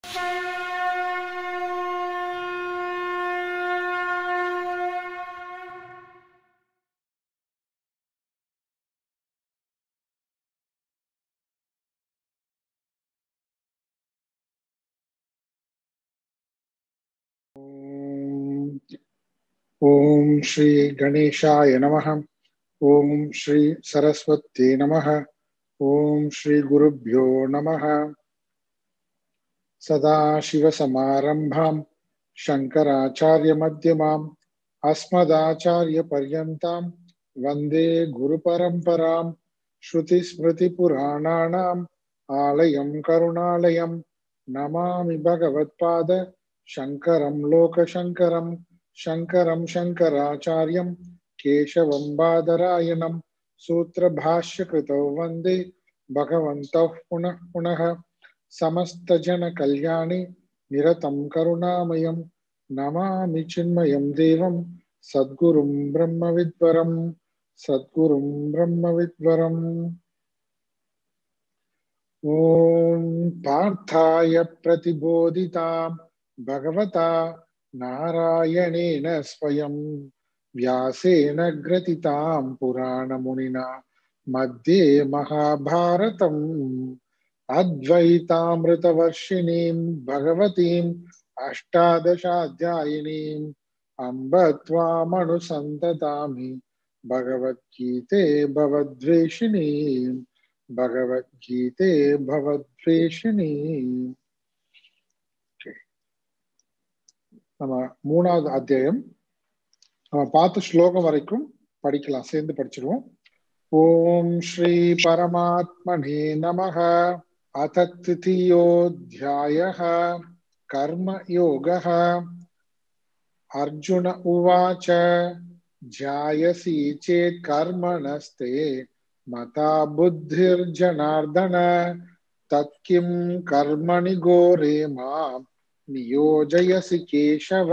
ஓம் ஸ்ரீ கணேஷாய நமः ஓம் ஸ்ரீ சரஸ்வதி நமः ஓம் ஸ்ரீ குருभ्यो நமः சதாசிவசமாரம்பாம் शङ्कराचार्यमध्यमाम् अस्मदाचार्यपर्यन्ताम् वन्दे गुरुपरम्पराम् श्रुतिस्मृतिपुराणानाम् आलयं करुणालयम् नमामि भगवत्पाद शङ्करं लोकशङ्करम् शङ्करं शङ्कराचार्यं केशवं बादरायणं सूत्रभाष्यकृतौ वन्दे भगवन्तः पुनः पुनः समस्तजनकल्याणि निरतं करुणामयं नमामि चिन्मयं देवं सद्गुरुं ब्रह्मविद्वरं सद्गुरुं ब्रह्मविद्वरम् ॐ पार्थाय प्रतिबोधितां भगवता नारायणेन स्वयं व्यासेन ग्रथितां पुराणमुनिना मध्ये महाभारतम् अद्वैतामृतवर्षिणीं भगवतीम् अष्टादशाध्यायिनीम् अम्ब त्वामनुसन्ततामि भगवद्गीते भवद्वेषिणीम् भगवद्गीते भवद्वेषिणीम् நம்ம மூணாவது அத்தியாயம் நம்ம பார்த்த ஸ்லோகம் வரைக்கும் படிக்கலாம் சேர்ந்து படிச்சிருவோம் ஓம் ஸ்ரீ பரமாத்மனே நமக அத திதியோத்தியாய கர்ம யோக அர்ஜுன உவாச்ச ஜாயசி சேத் கர்மணஸ்தே மதா புத்திர்ஜனார்தன தத்கிம் கர்மணி கோரே மாம் नियोजयसि केशव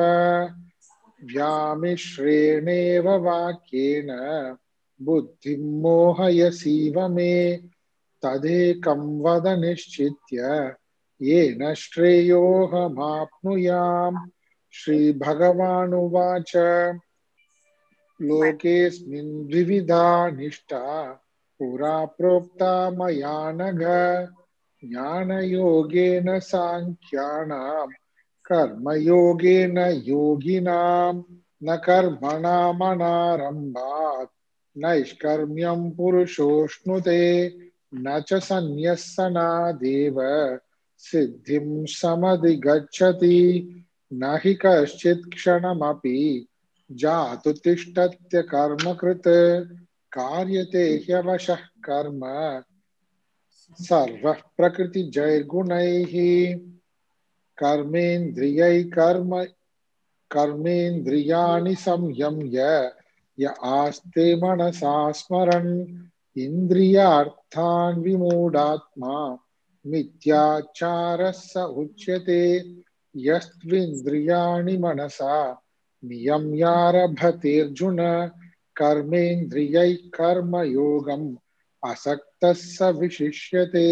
व्यामिश्रेणेव वाक्येन बुद्धिं मोहयसीव मे तदेकं वद निश्चित्य येन श्रेयोऽहमाप्नुयाम् श्रीभगवानुवाच लोकेऽस्मिन् द्विविधा निष्ठा पुरा प्रोक्ता मया नघ ज्ञानयोगेन साङ्ख्याणाम् कर्मयोगेन योगिनां न कर्मणामनारम्भात् नैष्कर्म्यं पुरुषोष्णुते न च सन्न्यस्सनादेव सिद्धिं समधिगच्छति न हि कश्चित् क्षणमपि जातु तिष्ठत्य कर्मकृत् कार्यते ह्यवशः कर्म सर्वः प्रकृतिजैर्गुणैः कर्मेन्द्रियै कर्म कर्मेन्द्रियाणि संयम्य य आस्ते मनसा स्मरन् इन्द्रियार्थान् विमूढात्मा मिथ्याचारः स उच्यते यस्त्विन्द्रियाणि मनसा नियम्यारभतेऽर्जुन कर्मेन्द्रियैः कर्मयोगम् असक्तः स विशिष्यते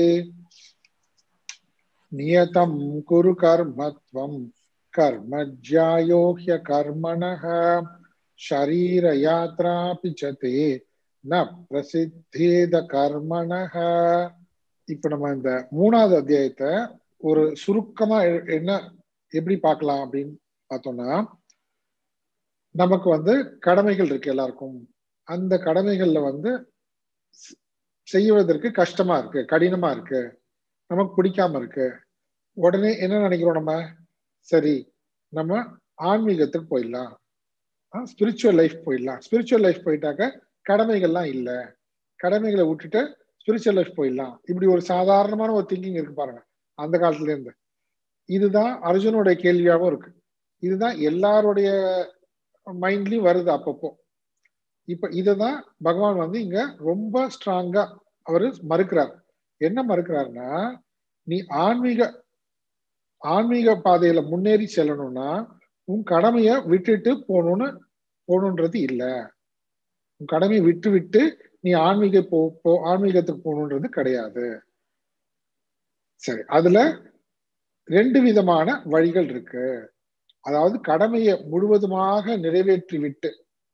नियतं कुरु कर्म त्वं कर्मज्यायो ह्यकर्मणः शरीरयात्रापि च ते न பிரசித்தேத கர்மணக இப்ப நம்ம இந்த மூணாவது அத்தியாயத்தை ஒரு சுருக்கமா என்ன எப்படி பார்க்கலாம் அப்படின்னு பார்த்தோம்னா நமக்கு வந்து கடமைகள் இருக்கு எல்லாருக்கும் அந்த கடமைகள்ல வந்து செய்வதற்கு கஷ்டமா இருக்கு கடினமா இருக்கு நமக்கு பிடிக்காம இருக்கு உடனே என்ன நினைக்கிறோம் நம்ம சரி நம்ம ஆன்மீகத்துக்கு போயிடலாம் ஸ்பிரிச்சுவல் லைஃப் போயிடலாம் ஸ்பிரிச்சுவல் லைஃப் போயிட்டாக்க கடமைகள்லாம் இல்லை கடமைகளை விட்டுட்டு ஸ்பிரிச்சுவல் லைஃப் போயிடலாம் இப்படி ஒரு சாதாரணமான ஒரு திங்கிங் இருக்கு பாருங்க அந்த காலத்துல இருந்து இதுதான் அர்ஜுனுடைய கேள்வியாகவும் இருக்கு இதுதான் எல்லாருடைய மைண்ட்லயும் வருது அப்பப்போ இப்ப இததான் பகவான் வந்து இங்க ரொம்ப ஸ்ட்ராங்கா அவரு மறுக்கிறார் என்ன மறுக்கிறாருன்னா நீ ஆன்மீக ஆன்மீக பாதையில முன்னேறி செல்லணும்னா உன் கடமைய விட்டுட்டு போகணும்னு போகணுன்றது இல்ல உன் கடமையை விட்டு விட்டு நீ ஆன்மீக போ போ ஆன்மீகத்துக்கு போகணுன்றது கிடையாது சரி அதுல ரெண்டு விதமான வழிகள் இருக்கு அதாவது கடமையை முழுவதுமாக நிறைவேற்றி விட்டு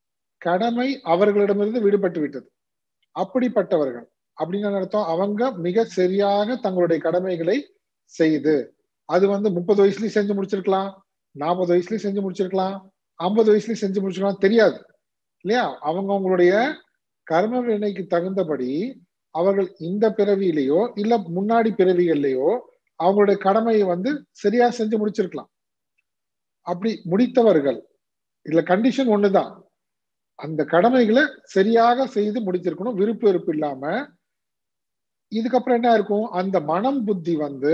கடமை அவர்களிடமிருந்து விடுபட்டு விட்டது அப்படிப்பட்டவர்கள் அப்படின்னு அர்த்தம் அவங்க மிக சரியாக தங்களுடைய கடமைகளை செய்து அது வந்து முப்பது வயசுலயும் செஞ்சு முடிச்சிருக்கலாம் நாற்பது வயசுலயும் செஞ்சு முடிச்சிருக்கலாம் ஐம்பது வயசுலயும் செஞ்சு முடிச்சிருக்கலாம் தெரியாது இல்லையா அவங்க அவங்களுடைய கர்ம வினைக்கு தகுந்தபடி அவர்கள் இந்த பிறவியிலேயோ இல்ல முன்னாடி பிறவிகள்லயோ அவங்களுடைய கடமையை வந்து சரியா செஞ்சு முடிச்சிருக்கலாம் அப்படி முடித்தவர்கள் இதுல கண்டிஷன் ஒண்ணுதான் அந்த கடமைகளை சரியாக செய்து முடிச்சிருக்கணும் விருப்ப வெறுப்பு இல்லாம இதுக்கப்புறம் என்ன இருக்கும் அந்த மனம் புத்தி வந்து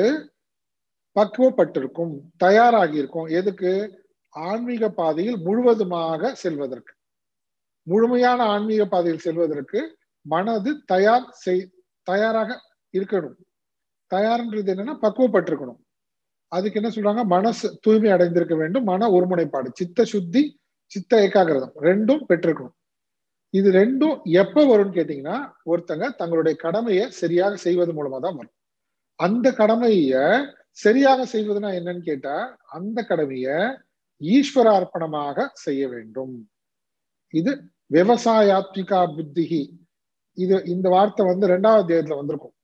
பக்குவப்பட்டிருக்கும் தயாராகி இருக்கும் எதுக்கு ஆன்மீக பாதையில் முழுவதுமாக செல்வதற்கு முழுமையான ஆன்மீக பாதையில் செல்வதற்கு மனது தயார் செய் தயாராக இருக்கணும் தயார்ன்றது என்னன்னா பக்குவப்பட்டிருக்கணும் அதுக்கு என்ன சொல்றாங்க மனசு தூய்மை அடைந்திருக்க வேண்டும் மன ஒருமுனைப்பாடு சித்த சுத்தி சித்த ஏகாகிரதம் ரெண்டும் பெற்றிருக்கணும் இது ரெண்டும் எப்ப வரும்னு கேட்டீங்கன்னா ஒருத்தங்க தங்களுடைய கடமையை சரியாக செய்வது மூலமா தான் வரும் அந்த கடமைய சரியாக செய்வதுனா என்னன்னு கேட்டா அந்த கடமைய ஈஸ்வர அர்ப்பணமாக செய்ய வேண்டும் இது விவசாயாத்மிகா புத்திகி இது இந்த வார்த்தை வந்து ரெண்டாவது அத்தியாயத்துல வந்திருக்கும்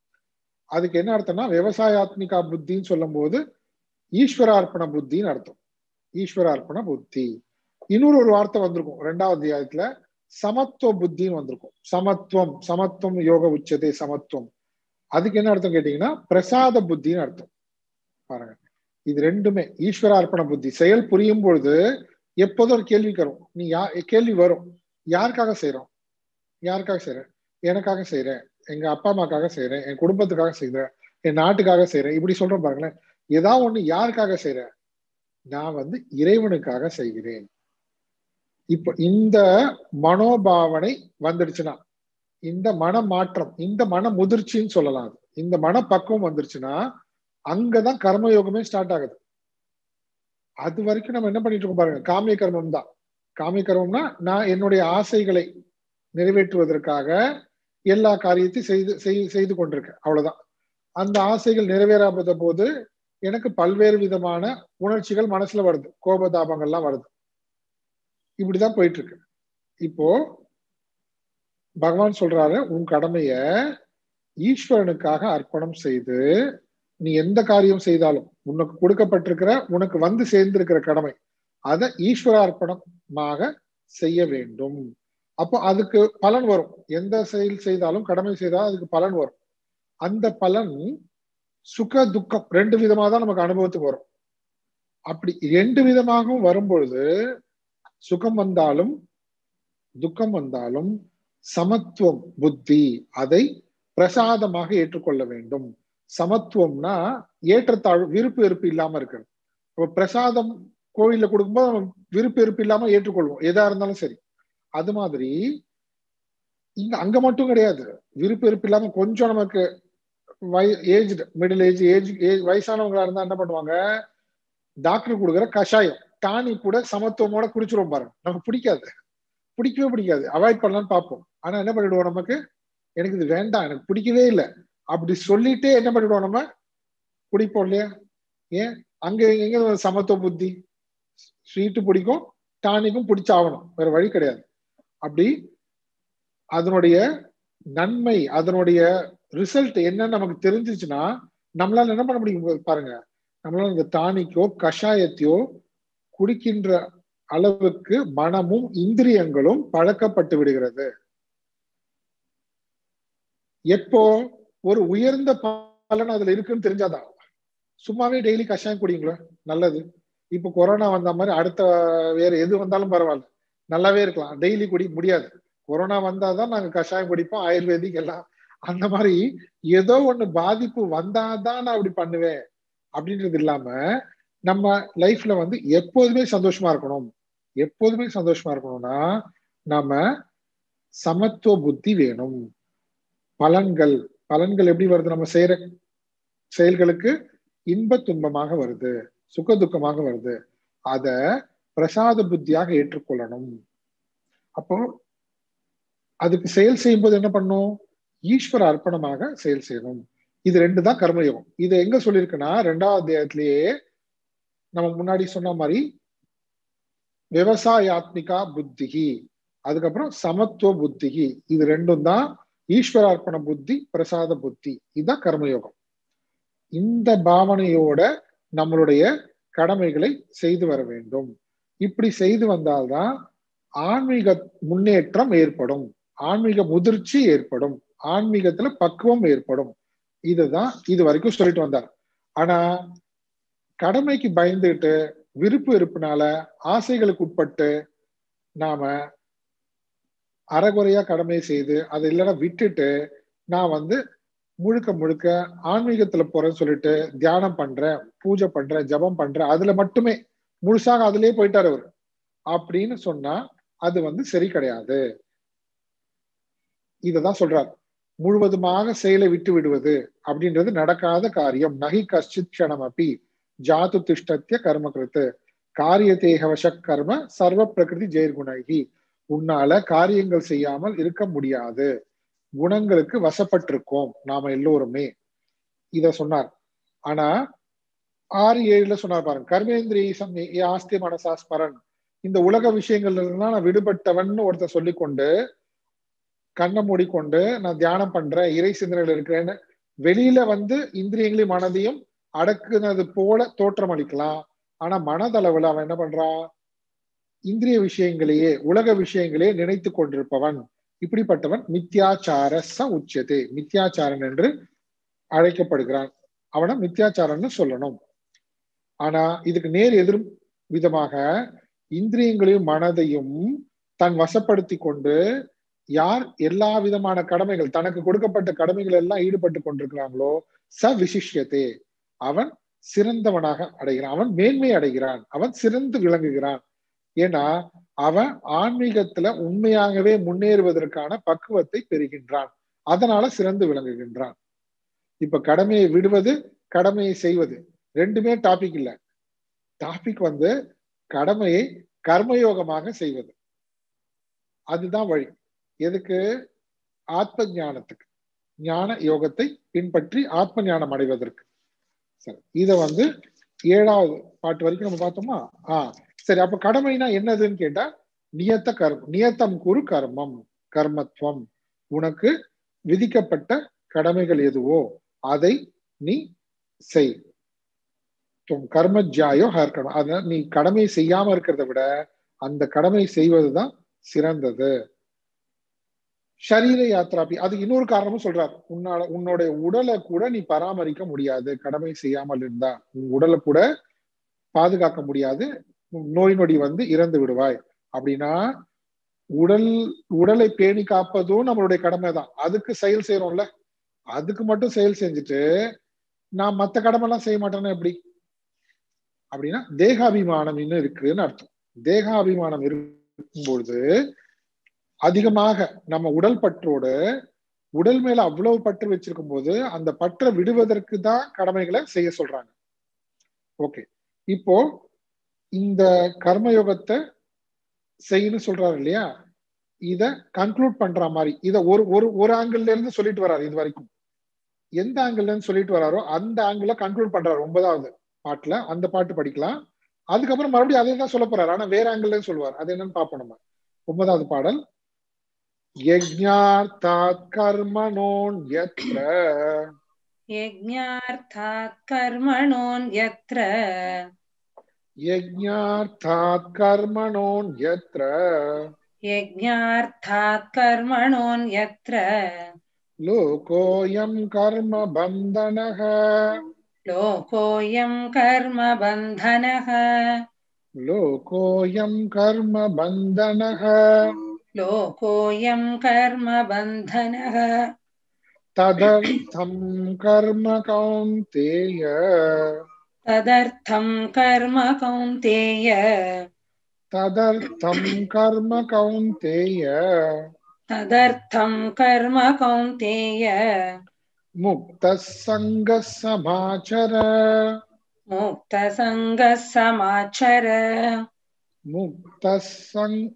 அதுக்கு என்ன அர்த்தம்னா விவசாயாத்மிகா புத்தின்னு சொல்லும் போது ஈஸ்வரார்ப்பண புத்தின்னு அர்த்தம் ஈஸ்வரார்ப்பண புத்தி இன்னொரு ஒரு வார்த்தை வந்திருக்கும் ரெண்டாவது அத்தியாயத்துல சமத்துவ புத்தின்னு வந்திருக்கும் சமத்துவம் சமத்துவம் யோக உச்சத்தை சமத்துவம் அதுக்கு என்ன அர்த்தம் கேட்டீங்கன்னா பிரசாத புத்தின்னு அர்த்தம் பாருங்க இது ரெண்டுமே ஈஸ்வரார்ப்பண புத்தி செயல் புரியும் பொழுது எப்போதும் ஒரு கேள்வி வரும் நீ யா கேள்வி வரும் யாருக்காக செய்யறோம் யாருக்காக செய்யறேன் எனக்காக செய்யறேன் எங்க அப்பா அம்மாக்காக செய்யறேன் என் குடும்பத்துக்காக செய்யறேன் என் நாட்டுக்காக செய்யறேன் இப்படி சொல்றோம் பாருங்களேன் ஏதாவது ஒண்ணு யாருக்காக செய்யறேன் நான் வந்து இறைவனுக்காக செய்கிறேன் இப்ப இந்த மனோபாவனை வந்துடுச்சுன்னா இந்த மன மாற்றம் இந்த மன முதிர்ச்சின்னு சொல்லலாம் அது இந்த மன பக்குவம் வந்துருச்சுன்னா அங்கதான் கர்மயோகமே ஸ்டார்ட் ஆகுது அது வரைக்கும் நம்ம என்ன பண்ணிட்டு இருக்கோம் பாருங்க காமிய கர்மம் தான் காமிய கர்மம்னா நான் என்னுடைய ஆசைகளை நிறைவேற்றுவதற்காக எல்லா காரியத்தையும் செய்து செய்து கொண்டிருக்கேன் அவ்வளவுதான் அந்த ஆசைகள் நிறைவேறாத போது எனக்கு பல்வேறு விதமான உணர்ச்சிகள் மனசுல வருது கோபதாபங்கள்லாம் வருது இப்படிதான் போயிட்டு இருக்கு இப்போ பகவான் சொல்றாரு உன் கடமைய ஈஸ்வரனுக்காக அர்ப்பணம் செய்து நீ எந்த காரியம் செய்தாலும் உனக்கு கொடுக்கப்பட்டிருக்கிற உனக்கு வந்து சேர்ந்திருக்கிற கடமை அதை ஈஸ்வர அர்ப்பணமாக செய்ய வேண்டும் அப்போ அதுக்கு பலன் வரும் எந்த செயல் செய்தாலும் கடமை செய்தாலும் அதுக்கு பலன் வரும் அந்த பலன் சுக துக்கம் ரெண்டு விதமா தான் நமக்கு அனுபவத்துக்கு வரும் அப்படி ரெண்டு விதமாகவும் வரும்பொழுது சுகம் வந்தாலும் துக்கம் வந்தாலும் சமத்துவம் புத்தி அதை பிரசாதமாக ஏற்றுக்கொள்ள வேண்டும் சமத்துவம்னா ஏற்றத்தாழ்வு விருப்பு வெறுப்பு இல்லாம இருக்கிறது இப்போ பிரசாதம் கோயில்ல கொடுக்கும்போது நம்ம விருப்பு வெறுப்பு இல்லாம ஏற்றுக்கொள்வோம் எதா இருந்தாலும் சரி அது மாதிரி இங்க அங்க மட்டும் கிடையாது விருப்பு வெறுப்பு இல்லாம கொஞ்சம் நமக்கு வய age middle age age age வயசானவங்களா இருந்தா என்ன பண்ணுவாங்க டாக்டர் கொடுக்குற கஷாயம் டானி கூட சமத்துவமோட குடிச்சிருவோம் பாருங்க நமக்கு பிடிக்காது பிடிக்கவே பிடிக்காது அவாய்ட் பண்ணலாம்னு பார்ப்போம் ஆனா என்ன பண்ணிடுவோம் நமக்கு எனக்கு இது வேண்டாம் எனக்கு பிடிக்கவே இல்லை அப்படி சொல்லிட்டே என்ன பண்ணிடுவோம் நம்ம குடிப்போம் இல்லையா ஏன் அங்க எங்க சமத்துவ புத்தி ஸ்வீட்டு பிடிக்கும் டானிக்கும் பிடிச்சாகணும் வேற வழி கிடையாது அப்படி அதனுடைய நன்மை அதனுடைய ரிசல்ட் என்னன்னு நமக்கு தெரிஞ்சிச்சுன்னா நம்மளால என்ன பண்ண முடியும் பாருங்க நம்மளால இந்த டானிக்கோ கஷாயத்தையோ குடிக்கின்ற அளவுக்கு மனமும் இந்திரியங்களும் பழக்கப்பட்டு விடுகிறது எப்போ ஒரு உயர்ந்த பலன் அதுல இருக்குன்னு தெரிஞ்சாதான் சும்மாவே டெய்லி கஷாயம் குடிங்களா நல்லது இப்போ கொரோனா வந்த மாதிரி அடுத்த வேற எது வந்தாலும் பரவாயில்ல நல்லாவே இருக்கலாம் டெய்லி குடி முடியாது கொரோனா வந்தாதான் நாங்க கஷாயம் குடிப்போம் ஆயுர்வேதிக் எல்லாம் அந்த மாதிரி ஏதோ ஒண்ணு பாதிப்பு வந்தாதான் நான் அப்படி பண்ணுவேன் அப்படின்றது இல்லாம நம்ம லைஃப்ல வந்து எப்போதுமே சந்தோஷமா இருக்கணும் எப்போதுமே சந்தோஷமா இருக்கணும்னா நாம சமத்துவ புத்தி வேணும் பலன்கள் பலன்கள் எப்படி வருது நம்ம செய்யற செயல்களுக்கு இன்ப துன்பமாக வருது சுக துக்கமாக வருது அத பிரசாத புத்தியாக ஏற்றுக்கொள்ளணும் அப்போ அதுக்கு செயல் செய்யும்போது என்ன பண்ணும் ஈஸ்வர அர்ப்பணமாக செயல் செய்யணும் இது ரெண்டு தான் கர்மயோகம் இது எங்க சொல்லியிருக்குன்னா ரெண்டாவது அத்தியாயத்திலேயே நம்ம முன்னாடி சொன்ன மாதிரி விவசாயாத்மிகா புத்திகி அதுக்கப்புறம் சமத்துவ புத்திகி இது ரெண்டும் தான் ஈஸ்வரார்ப்பண புத்தி பிரசாத புத்தி இதுதான் கர்மயோகம் இந்த பாவனையோட நம்மளுடைய கடமைகளை செய்து வர வேண்டும் இப்படி செய்து வந்தால்தான் ஆன்மீக முன்னேற்றம் ஏற்படும் ஆன்மீக முதிர்ச்சி ஏற்படும் ஆன்மீகத்துல பக்குவம் ஏற்படும் இதுதான் இது வரைக்கும் சொல்லிட்டு வந்தார் ஆனா கடமைக்கு பயந்துகிட்டு விருப்பு வெறுப்புனால ஆசைகளுக்கு உட்பட்டு நாம அறகுறையா கடமை செய்து அதை இல்லைன்னா விட்டுட்டு நான் வந்து முழுக்க முழுக்க ஆன்மீகத்துல போறேன்னு சொல்லிட்டு தியானம் பண்றேன் பூஜை பண்றேன் ஜபம் பண்றேன் அதுல மட்டுமே முழுசாக அதுலயே போயிட்டாரு அவர் அப்படின்னு சொன்னா அது வந்து சரி கிடையாது இததான் சொல்றார் முழுவதுமாக செயலை விட்டு விடுவது அப்படின்றது நடக்காத காரியம் நகி கஷ்டித் க்ஷணம் அப்பி ஜாத்து திஷ்டத்திய கர்ம கிருத்து காரிய தேகவச கர்ம சர்வ பிரகிருதி ஜெயர்குணகி உன்னால காரியங்கள் செய்யாமல் இருக்க முடியாது குணங்களுக்கு வசப்பட்டிருக்கோம் நாம எல்லோருமே இத சொன்னார் ஆனா ஆறு ஏழுல சொன்னார் பாருங்க கர்மேந்திரிய ஆஸ்தி மனசா ஸ்மரன் இந்த உலக விஷயங்கள்ல எல்லாம் நான் விடுபட்டவன் ஒருத்தர் சொல்லிக்கொண்டு கண்ணை மூடிக்கொண்டு நான் தியானம் பண்றேன் இறை சிந்தனைகள் இருக்கிறேன்னு வெளியில வந்து இந்திரியங்களையும் மனதையும் அடக்குனது போல தோற்றம் அளிக்கலாம் ஆனா மனதளவுல அவன் என்ன பண்றான் இந்திரிய விஷயங்களையே உலக விஷயங்களே நினைத்து கொண்டிருப்பவன் இப்படிப்பட்டவன் மித்யாச்சார ச உச்சதே மித்யாச்சாரன் என்று அழைக்கப்படுகிறான் அவனை மித்யாச்சாரன்னு சொல்லணும் ஆனா இதுக்கு நேர் எதிர் விதமாக இந்திரியங்களையும் மனதையும் தன் வசப்படுத்தி கொண்டு யார் எல்லா விதமான கடமைகள் தனக்கு கொடுக்கப்பட்ட கடமைகள் எல்லாம் ஈடுபட்டு கொண்டிருக்கிறாங்களோ ச விசிஷ்யத்தே அவன் சிறந்தவனாக அடைகிறான் அவன் மேன்மை அடைகிறான் அவன் சிறந்து விளங்குகிறான் ஏன்னா அவன் ஆன்மீகத்துல உண்மையாகவே முன்னேறுவதற்கான பக்குவத்தை பெறுகின்றான் அதனால சிறந்து விளங்குகின்றான் இப்ப கடமையை விடுவது கடமையை செய்வது ரெண்டுமே டாபிக் இல்ல டாபிக் வந்து கடமையை கர்மயோகமாக செய்வது அதுதான் வழி எதுக்கு ஆத்ம ஞானத்துக்கு ஞான யோகத்தை பின்பற்றி ஆத்ம ஞானம் அடைவதற்கு சரி இத வந்து ஏழாவது பாட்டு வரைக்கும் நம்ம பார்த்தோமா ஆஹ் சரி அப்ப கடமைனா என்னதுன்னு கேட்டா நியத்த கர்மம் நியத்தம் குரு கர்மம் கர்மத்துவம் உனக்கு விதிக்கப்பட்ட கடமைகள் எதுவோ அதை நீ செய் கர்மஜாயோ ஹர் கர்மம் அத நீ கடமை செய்யாம இருக்கிறத விட அந்த கடமை செய்வதுதான் சிறந்தது ஷரீர யாத்ராபி அது இன்னொரு காரணமும் சொல்றார் உன்னால உன்னுடைய உடலை கூட நீ பராமரிக்க முடியாது கடமை செய்யாமல் இருந்தா உன் உடலை கூட பாதுகாக்க முடியாது நோய் நொடி வந்து இறந்து விடுவாய் அப்படின்னா உடல் உடலை பேணி காப்பதும் நம்மளுடைய கடமை தான் அதுக்கு செயல் செய்யறோம்ல அதுக்கு மட்டும் செயல் செஞ்சுட்டு நான் மத்த கடமை எல்லாம் செய்ய மாட்டேன்னா எப்படி அப்படின்னா தேகாபிமானம் இன்னும் இருக்குன்னு அர்த்தம் தேகாபிமானம் இருக்கும்பொழுது அதிகமாக நம்ம உடல் பற்றோடு உடல் மேல அவ்வளவு பற்று வச்சிருக்கும் போது அந்த பற்றை விடுவதற்கு தான் கடமைகளை செய்ய சொல்றாங்க ஓகே இப்போ இந்த கர்மயோகத்தை செய்யணும் சொல்றாரு இல்லையா இத கன்க்ளூட் பண்ற மாதிரி இத ஒரு ஒரு ஒரு ஆங்கிள் இருந்து சொல்லிட்டு வர்றாரு இது வரைக்கும் எந்த ஆங்கிள் இருந்து சொல்லிட்டு வராரோ அந்த ஆங்கிள் கன்க்ளூட் பண்றாரு ஒன்பதாவது பாட்டுல அந்த பாட்டு படிக்கலாம் அதுக்கப்புறம் மறுபடியும் அதே தான் சொல்ல போறாரு ஆனா வேற ஆங்கிள் சொல்லுவார் அது என்னன்னு பார்ப்போம் நம்ம ஒன்பதாவது பாடல் यज्ञार्थात् कर्मणोऽन्यत्र यज्ञार्थात् कर्मणोऽन्यत्र यज्ञार्थात् कर्मणोऽन्यत्र यज्ञार्थात् कर्मणोऽन्यत्र लोकोऽयं कर्म बन्धनः लोकोऽयं कर्म बन्धनः लोकोऽयं कर्म बन्धनः लोकोऽयं कर्म बन्धनः तदर्थं कर्म कौन्तेय तदर्थं कर्म कौन्तेय तदर्थं कर्म कौन्तेय तदर्थं कर्म कौन्तेय मुक्तः सङ्गः समाचर मुक्तसङ्गः समाचर मुक्तः सङ्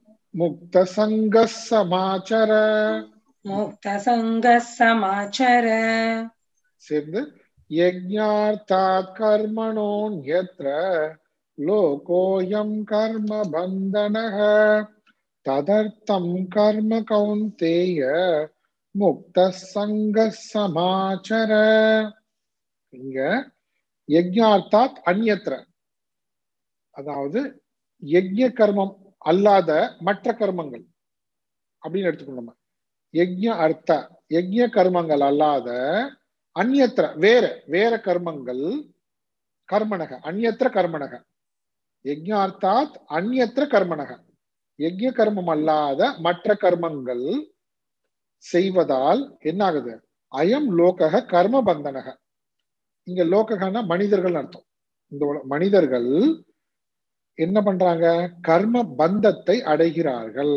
मुक्तसङ्गः समाचर मुक्तसङ्गः समाचर சேர்ந்து யஜ்ஞார்த்தாத் கர்மணோன்யத்ர லோகோயம் கர்ம பந்தனக ததர்த்தம் கர்ம கௌந்தேய முக்த சங்க சமாச்சர இங்க யஜ்ஞார்த்தாத் அந்யத்ர அதாவது யஜ்ய கர்மம் அல்லாத மற்ற கர்மங்கள் அப்படின்னு எடுத்துக்கணும் நம்ம யஜ்ய அர்த்த யஜ்ய கர்மங்கள் அல்லாத அந்யத்திர வேற வேற கர்மங்கள் கர்மணக அந்யத்திர கர்மணக யஜ்ஞார்த்தாத் அந்யத்திர கர்மணக யஜ்ய கர்மம் அல்லாத மற்ற கர்மங்கள் செய்வதால் என்ன ஆகுது அயம் லோகக கர்ம பந்தனக இங்க லோககன்னா மனிதர்கள் அர்த்தம் இந்த உல- மனிதர்கள் என்ன பண்றாங்க கர்ம பந்தத்தை அடைகிறார்கள்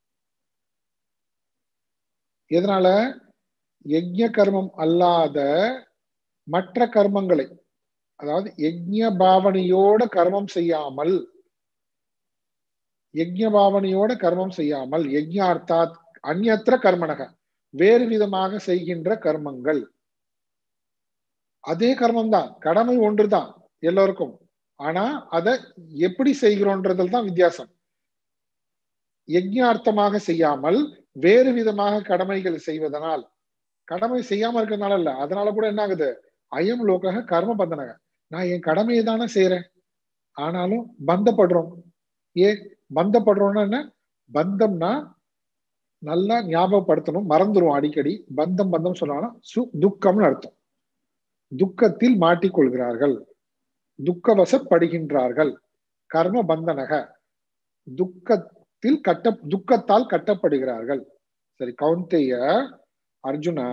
எதனால யஜ்ய கர்மம் அல்லாத மற்ற கர்மங்களை அதாவது யஜ்ய பாவனையோட கர்மம் செய்யாமல் யஜ்ய பாவனையோட கர்மம் செய்யாமல் யஜ்யார்த்தாத் அந்யத்திர கர்மனக வேறு விதமாக செய்கின்ற கர்மங்கள் அதே கர்மம் தான் கடமை ஒன்றுதான் எல்லோருக்கும் ஆனா அதை எப்படி செய்கிறோன்றதுல தான் வித்தியாசம் யஜ்ஞார்த்தமாக செய்யாமல் வேறு விதமாக கடமைகள் செய்வதனால் கடமை செய்யாம இருக்கிறதுனால இல்ல அதனால கூட என்ன ஆகுது அயம் லோகக கர்ம பந்தனக நான் என் கடமையை தானே செய்யறேன் ஆனாலும் பந்தப்படுறோம் ஏ பந்தப்படுறோம்னா என்ன பந்தம்னா நல்லா ஞாபகப்படுத்தணும் மறந்துரும் அடிக்கடி பந்தம் பந்தம் சொன்னாலும் சு துக்கம்னு அர்த்தம் துக்கத்தில் மாட்டிக்கொள்கிறார்கள் துக்கவசப்படுகின்றார்கள் கர்ம பந்தனக துக்கத்தில் கட்ட துக்கத்தால் கட்டப்படுகிறார்கள் சரி கவுந்தேய அர்ஜுனா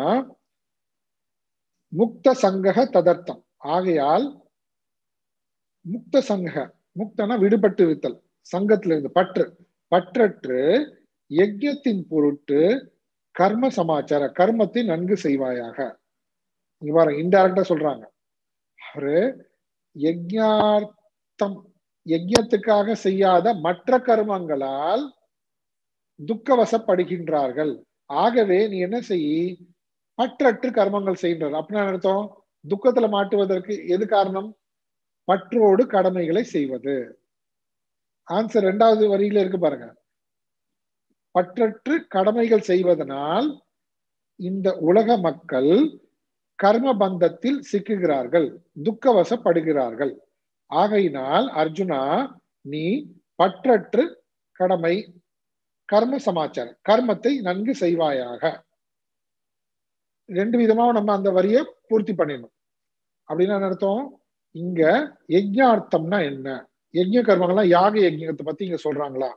முக்த சங்கக ததர்த்தம் ஆகையால் முக்த சங்கக முக்தனா விடுபட்டு வித்தல் சங்கத்திலிருந்து பற்று பற்றற்று யஜ்யத்தின் பொருட்டு கர்ம சமாச்சார கர்மத்தை நன்கு செய்வாயாக இங்க பாருங்க இன்டைரக்டா சொல்றாங்க அவரு யஜ்ஞார்த்தம் யஜ்யத்துக்காக செய்யாத மற்ற கர்மங்களால் துக்கவசப்படுகின்றார்கள் ஆகவே நீ என்ன செய் பற்றற்று கர்மங்கள் செய்கின்றார் அப்படின்னா என்ன அர்த்தம் துக்கத்துல மாட்டுவதற்கு எது காரணம் பற்றோடு கடமைகளை செய்வது ஆன்சர் ரெண்டாவது வரியில இருக்கு பாருங்க பற்றற்று கடமைகள் செய்வதனால் இந்த உலக மக்கள் கர்ம பந்தத்தில் சிக்குகிறார்கள் துக்கவசப்படுகிறார்கள் ஆகையினால் அர்ஜுனா நீ பற்றற்று கடமை கர்ம சமாச்சாரம் கர்மத்தை நன்கு செய்வாயாக ரெண்டு விதமா நம்ம அந்த வரியை பூர்த்தி பண்ணிடணும் அப்படின்னா என்ன அர்த்தம் இங்க யஜ்ஞார்த்தம்னா என்ன யஜ்ஞ கர்மங்கள்லாம் யாக யஜ்ஞத்தை பத்தி இங்க சொல்றாங்களா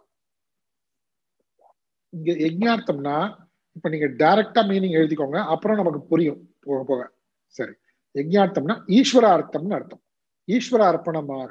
இங்க யஜ்ஞார்த்தம்னா இப்ப நீங்க டைரக்டா மீனிங் எழுதிக்கோங்க அப்புறம் நமக்கு புரியும் போக போக சரி யஜ்ஞார்த்தம்னா ஈஸ்வர அர்த்தம்னு அர்த்தம் ஈஸ்வர அர்ப்பணமாக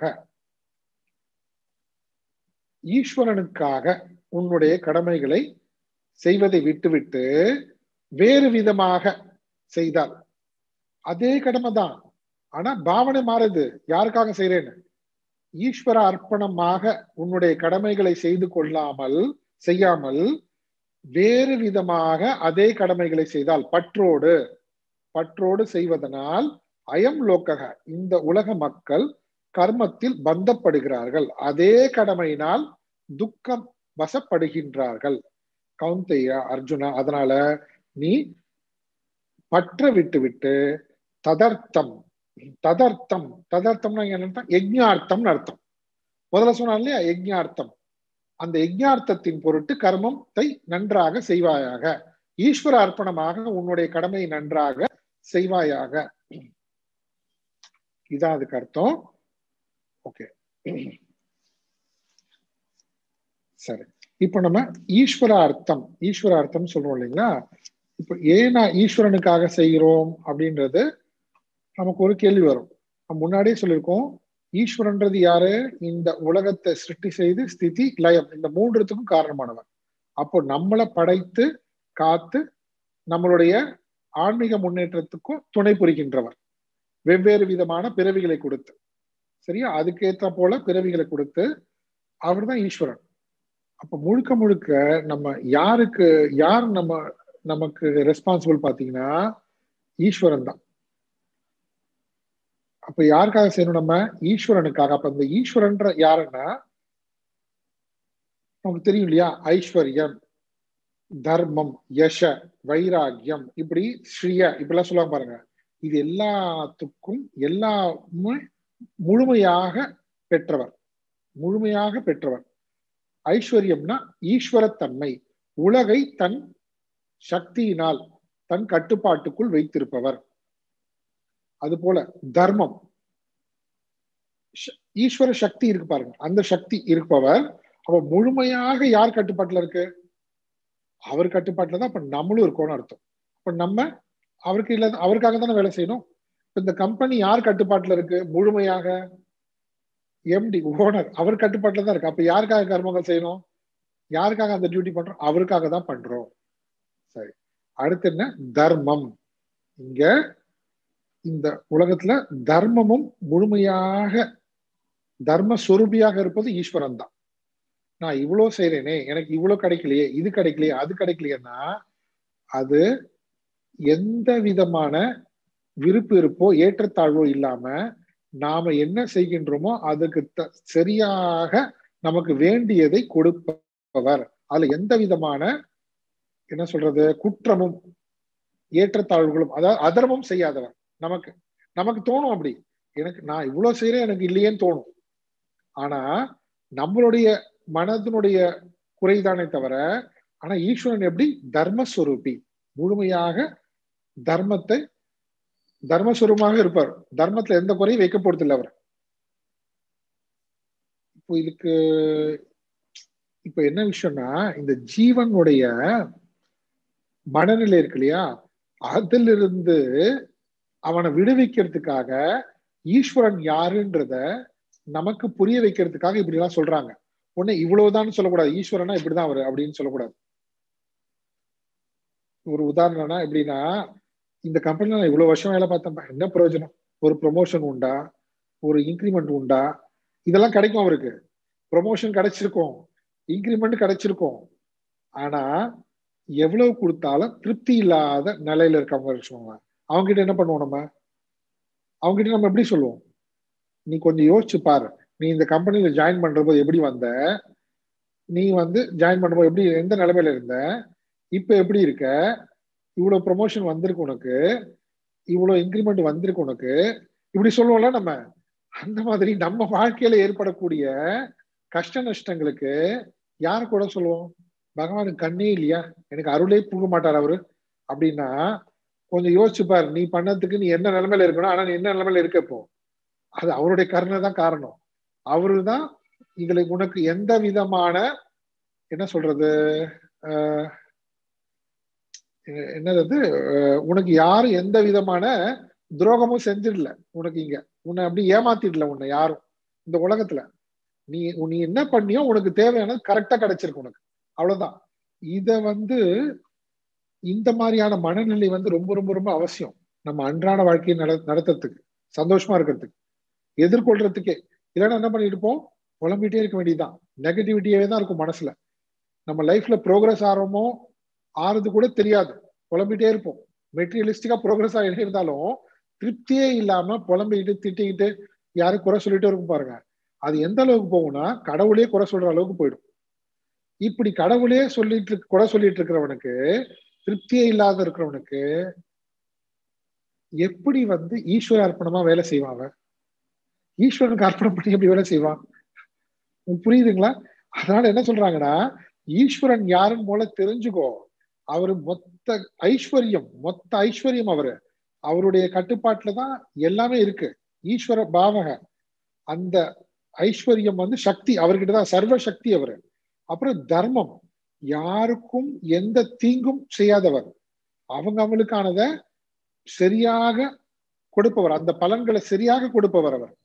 ஈஸ்வரனுக்காக உன்னுடைய கடமைகளை செய்வதை விட்டுவிட்டு வேறு விதமாக செய்தால் அதே கடமை தான் ஆனா பாவனை மாறுது யாருக்காக செய்யறேன்னு ஈஸ்வர அர்ப்பணமாக உன்னுடைய கடமைகளை செய்து கொள்ளாமல் செய்யாமல் வேறு விதமாக அதே கடமைகளை செய்தால் பற்றோடு பற்றோடு செய்வதனால் அயம் லோக்கக இந்த உலக மக்கள் கர்மத்தில் பந்தப்படுகிறார்கள் அதே கடமையினால் துக்கம் வசப்படுகின்றார்கள் கவுந்தைய அர்ஜுனா அதனால நீ பற்ற விட்டு விட்டு ததர்த்தம் ததர்த்தம் ததர்த்தம்னா என்னன்னா யஜ்ஞார்த்தம்னு அர்த்தம் முதல்ல சொன்னா இல்லையா யஜ்ஞார்த்தம் அந்த யஜ்ஞார்த்தத்தின் பொருட்டு கர்மத்தை நன்றாக செய்வாயாக ஈஸ்வர அர்ப்பணமாக உன்னுடைய கடமையை நன்றாக செய்வாயாக இதான் அதுக்கு அர்த்தம் ஓகே சரி இப்ப நம்ம ஈஸ்வர அர்த்தம் ஈஸ்வர அர்த்தம் சொல்றோம் இல்லைங்களா இப்ப ஏன் நான் ஈஸ்வரனுக்காக செய்கிறோம் அப்படின்றது நமக்கு ஒரு கேள்வி வரும் நம்ம முன்னாடியே சொல்லியிருக்கோம் ஈஸ்வரன்றது யாரு இந்த உலகத்தை சிருஷ்டி செய்து ஸ்திதி லயம் இந்த மூன்றுத்துக்கும் காரணமானவர் அப்போ நம்மளை படைத்து காத்து நம்மளுடைய ஆன்மீக முன்னேற்றத்துக்கும் துணை புரிகின்றவர் வெவ்வேறு விதமான பிறவிகளை கொடுத்து சரியா அதுக்கேற்ற போல பிறவிகளை கொடுத்து அவர் தான் ஈஸ்வரன் அப்ப முழுக்க முழுக்க நம்ம யாருக்கு யார் நம்ம நமக்கு ரெஸ்பான்சிபிள் பாத்தீங்கன்னா ஈஸ்வரன் தான் அப்ப யாருக்காக செய்யணும் நம்ம ஈஸ்வரனுக்காக அப்ப இந்த ஈஸ்வரன்ற யாருன்னா நமக்கு தெரியும் இல்லையா ஐஸ்வர்யம் தர்மம் யஷ வைராகியம் இப்படி ஸ்ரீய இப்படிலாம் சொல்லுவாங்க பாருங்க இது எல்லாத்துக்கும் எல்லாமே முழுமையாக பெற்றவர் முழுமையாக பெற்றவர் ஐஸ்வர்யம்னா ஈஸ்வரத்தன்மை உலகை தன் சக்தியினால் தன் கட்டுப்பாட்டுக்குள் வைத்திருப்பவர் அதுபோல தர்மம் ஈஸ்வர சக்தி இருக்கு பாருங்க அந்த சக்தி இருப்பவர் அப்ப முழுமையாக யார் கட்டுப்பாட்டுல இருக்கு அவர் கட்டுப்பாட்டுல தான் அப்ப நம்மளும் இருக்கோம்னு அர்த்தம் இப்ப நம்ம அவருக்கு இல்ல அவருக்காக தானே வேலை செய்யணும் இந்த கம்பெனி யார் கட்டுப்பாட்டுல இருக்கு முழுமையாக எம்டி ஓனர் அவர் கட்டுப்பாட்டுல தான் இருக்கு அப்ப யாருக்காக கர்மங்கள் செய்யணும் யாருக்காக அந்த டியூட்டி பண்றோம் அவருக்காக தான் பண்றோம் சரி அடுத்து என்ன தர்மம் இங்க இந்த உலகத்துல தர்மமும் முழுமையாக தர்ம சொரூபியாக இருப்பது ஈஸ்வரன் தான் நான் இவ்வளவு செய்யறேனே எனக்கு இவ்வளவு கிடைக்கலையே இது கிடைக்கலையே அது கிடைக்கலையேன்னா அது எந்த விதமான விருப்பு இருப்போ ஏற்றத்தாழ்வோ இல்லாம நாம என்ன செய்கின்றோமோ அதுக்கு சரியாக நமக்கு வேண்டியதை கொடுப்பவர் அதுல எந்த விதமான என்ன சொல்றது குற்றமும் ஏற்றத்தாழ்வுகளும் அதாவது அதர்மம் செய்யாதவர் நமக்கு நமக்கு தோணும் அப்படி எனக்கு நான் இவ்வளவு செய்யறேன் எனக்கு இல்லையேன்னு தோணும் ஆனா நம்மளுடைய மனதினுடைய குறைதானே தவிர ஆனா ஈஸ்வரன் எப்படி தர்மஸ்வரூபி முழுமையாக தர்மத்தை தர்மஸ்வரூபமாக இருப்பார் தர்மத்துல எந்த குறையும் வைக்க போறதில்லை அவர் இப்போ இதுக்கு இப்ப என்ன விஷயம்னா இந்த ஜீவனுடைய மனநிலை இருக்கு இல்லையா அதிலிருந்து அவனை விடுவிக்கிறதுக்காக ஈஸ்வரன் யாருன்றத நமக்கு புரிய வைக்கிறதுக்காக இப்படி எல்லாம் சொல்றாங்க உன்னை இவ்வளவுதான் சொல்லக்கூடாது ஈஸ்வரனா இப்படிதான் அவரு அப்படின்னு சொல்லக்கூடாது ஒரு உதாரணம்னா எப்படின்னா இந்த கம்பெனில நான் இவ்வளவு வருஷம் வேலை பார்த்தேன் என்ன பிரயோஜனம் ஒரு ப்ரொமோஷன் உண்டா ஒரு இன்க்ரிமெண்ட் உண்டா இதெல்லாம் கிடைக்கும் அவருக்கு ப்ரொமோஷன் கிடைச்சிருக்கும் இன்க்ரிமெண்ட் கிடைச்சிருக்கும் ஆனா எவ்வளவு கொடுத்தாலும் திருப்தி இல்லாத நிலையில இருக்கவங்க வச்சுக்கோங்க அவங்க கிட்ட என்ன பண்ணுவோம் நம்ம அவங்க கிட்ட நம்ம எப்படி சொல்லுவோம் நீ கொஞ்சம் யோசிச்சு பாரு நீ இந்த கம்பெனில ஜாயின் பண்றபோது எப்படி வந்த நீ வந்து ஜாயின் பண்ணும்போது எப்படி எந்த நிலைமையில இருந்த இப்ப எப்படி இருக்க இவ்வளவு ப்ரொமோஷன் வந்திருக்கு உனக்கு இவ்வளவு இன்க்ரிமெண்ட் வந்திருக்கு உனக்கு இப்படி சொல்லுவோம்ல நம்ம அந்த மாதிரி நம்ம வாழ்க்கையில ஏற்படக்கூடிய கஷ்ட நஷ்டங்களுக்கு யார கூட சொல்லுவோம் பகவானுக்கு கண்ணே இல்லையா எனக்கு அருளே புக மாட்டார் அவரு அப்படின்னா கொஞ்சம் யோசிச்சு பாரு நீ பண்ணதுக்கு நீ என்ன நிலைமையில இருக்கணும் ஆனா நீ என்ன நிலைமையில இருக்க இப்போ அது அவருடைய கருணை தான் காரணம் அவரு தான் இதுல உனக்கு எந்த விதமான என்ன சொல்றது என்னது உனக்கு யாரும் எந்த விதமான துரோகமும் செஞ்சிடல உனக்கு இங்க உன்னை அப்படி ஏமாத்திடல உன்னை யாரும் இந்த உலகத்துல நீ நீ என்ன பண்ணியோ உனக்கு தேவையானது கரெக்டா கிடைச்சிருக்கு உனக்கு அவ்வளவுதான் இத வந்து இந்த மாதிரியான மனநிலை வந்து ரொம்ப ரொம்ப ரொம்ப அவசியம் நம்ம அன்றாட வாழ்க்கையை நட நடத்துறதுக்கு சந்தோஷமா இருக்கிறதுக்கு எதிர்கொள்றதுக்கே இல்லைன்னா என்ன பண்ணிட்டு இருப்போம் புலம்பிட்டே இருக்க வேண்டியதுதான் நெகட்டிவிட்டியே தான் இருக்கும் மனசுல நம்ம லைஃப்ல ப்ரோக்ரஸ் ஆகிறோமோ ஆறுது கூட தெரியாது புலம்பிட்டே இருப்போம் மெட்டீரியலிஸ்டிக்கா ப்ரோக்ரஸ் ஆகிட்டே இருந்தாலும் திருப்தியே இல்லாம புலம்பிக்கிட்டு திட்டிக்கிட்டு யாரும் குறை சொல்லிட்டே இருக்கும் பாருங்க அது எந்த அளவுக்கு போகும்னா கடவுளே குறை சொல்ற அளவுக்கு போயிடும் இப்படி கடவுளே சொல்லிட்டு குறை சொல்லிட்டு இருக்கிறவனுக்கு திருப்தியே இல்லாத இருக்கிறவனுக்கு எப்படி வந்து ஈஸ்வர அர்ப்பணமா வேலை செய்வாங்க ஈஸ்வரனுக்கு அர்ப்பணம் பண்ணி எப்படி வேலை செய்வான் புரியுதுங்களா அதனால என்ன சொல்றாங்கன்னா ஈஸ்வரன் யாருன்னு போல தெரிஞ்சுக்கோ அவரு மொத்த ஐஸ்வர்யம் மொத்த ஐஸ்வர்யம் அவரு அவருடைய கட்டுப்பாட்டுல தான் எல்லாமே இருக்கு ஈஸ்வர பாவக அந்த ஐஸ்வர்யம் வந்து சக்தி அவர்கிட்ட தான் சர்வ சக்தி அவரு அப்புறம் தர்மம் யாருக்கும் எந்த தீங்கும் செய்யாதவர் அவங்க அவங்களுக்கானத சரியாக கொடுப்பவர் அந்த பலன்களை சரியாக கொடுப்பவர் அவர்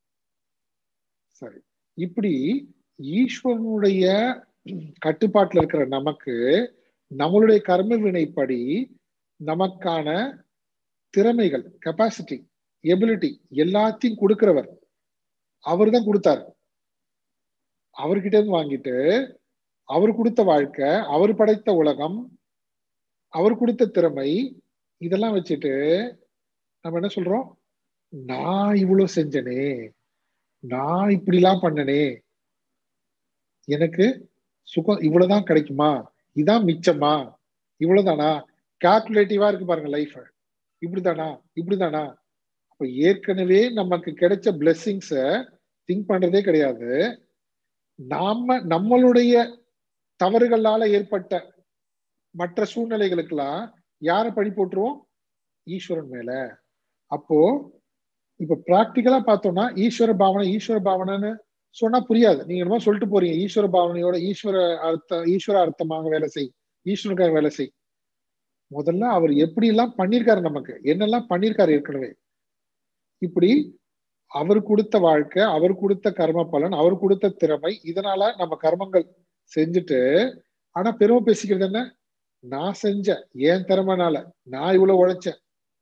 சரி இப்படி ஈஸ்வரனுடைய கட்டுப்பாட்டுல இருக்கிற நமக்கு நம்மளுடைய கர்ம வினைப்படி நமக்கான திறமைகள் கெப்பாசிட்டி எபிலிட்டி எல்லாத்தையும் கொடுக்கிறவர் அவர் தான் கொடுத்தாரு அவர்கிட்ட இருந்து வாங்கிட்டு அவர் கொடுத்த வாழ்க்கை அவர் படைத்த உலகம் அவர் கொடுத்த திறமை இதெல்லாம் வச்சுட்டு நம்ம என்ன சொல்றோம் நான் இவ்வளவு செஞ்சனே நான் இப்படிலாம் பண்ணனே எனக்கு சுகம் இவ்வளவுதான் கிடைக்குமா இதான் மிச்சமா இவ்வளவுதானா கால்குலேட்டிவா இருக்கு பாருங்க லைஃப் இப்படிதானா இப்படிதானா அப்ப ஏற்கனவே நமக்கு கிடைச்ச பிளெஸ்ஸிங்ஸ திங்க் பண்றதே கிடையாது நாம நம்மளுடைய தவறுகளால ஏற்பட்ட மற்ற சூழ்நிலைகளுக்கெல்லாம் யார பழி போட்டுருவோம் ஈஸ்வரன் மேல அப்போ இப்ப பிராக்டிக்கலா பார்த்தோம்னா ஈஸ்வர பாவனை ஈஸ்வர பாவனைன்னு சொன்னா புரியாது நீங்க என்னமோ சொல்லிட்டு போறீங்க ஈஸ்வர பாவனையோட ஈஸ்வர அர்த்த ஈஸ்வர அர்த்தமாக வேலை செய் ஈஸ்வரனுக்காக வேலை செய் முதல்ல அவர் எப்படி எல்லாம் பண்ணிருக்காரு நமக்கு என்னெல்லாம் பண்ணிருக்காரு ஏற்கனவே இப்படி அவர் கொடுத்த வாழ்க்கை அவர் கொடுத்த கர்ம பலன் அவர் கொடுத்த திறமை இதனால நம்ம கர்மங்கள் செஞ்சுட்டு ஆனா பெருமை பேசிக்கிறது என்ன நான் செஞ்சேன் ஏன் திறமைனால நான் இவ்வளவு உழைச்சேன்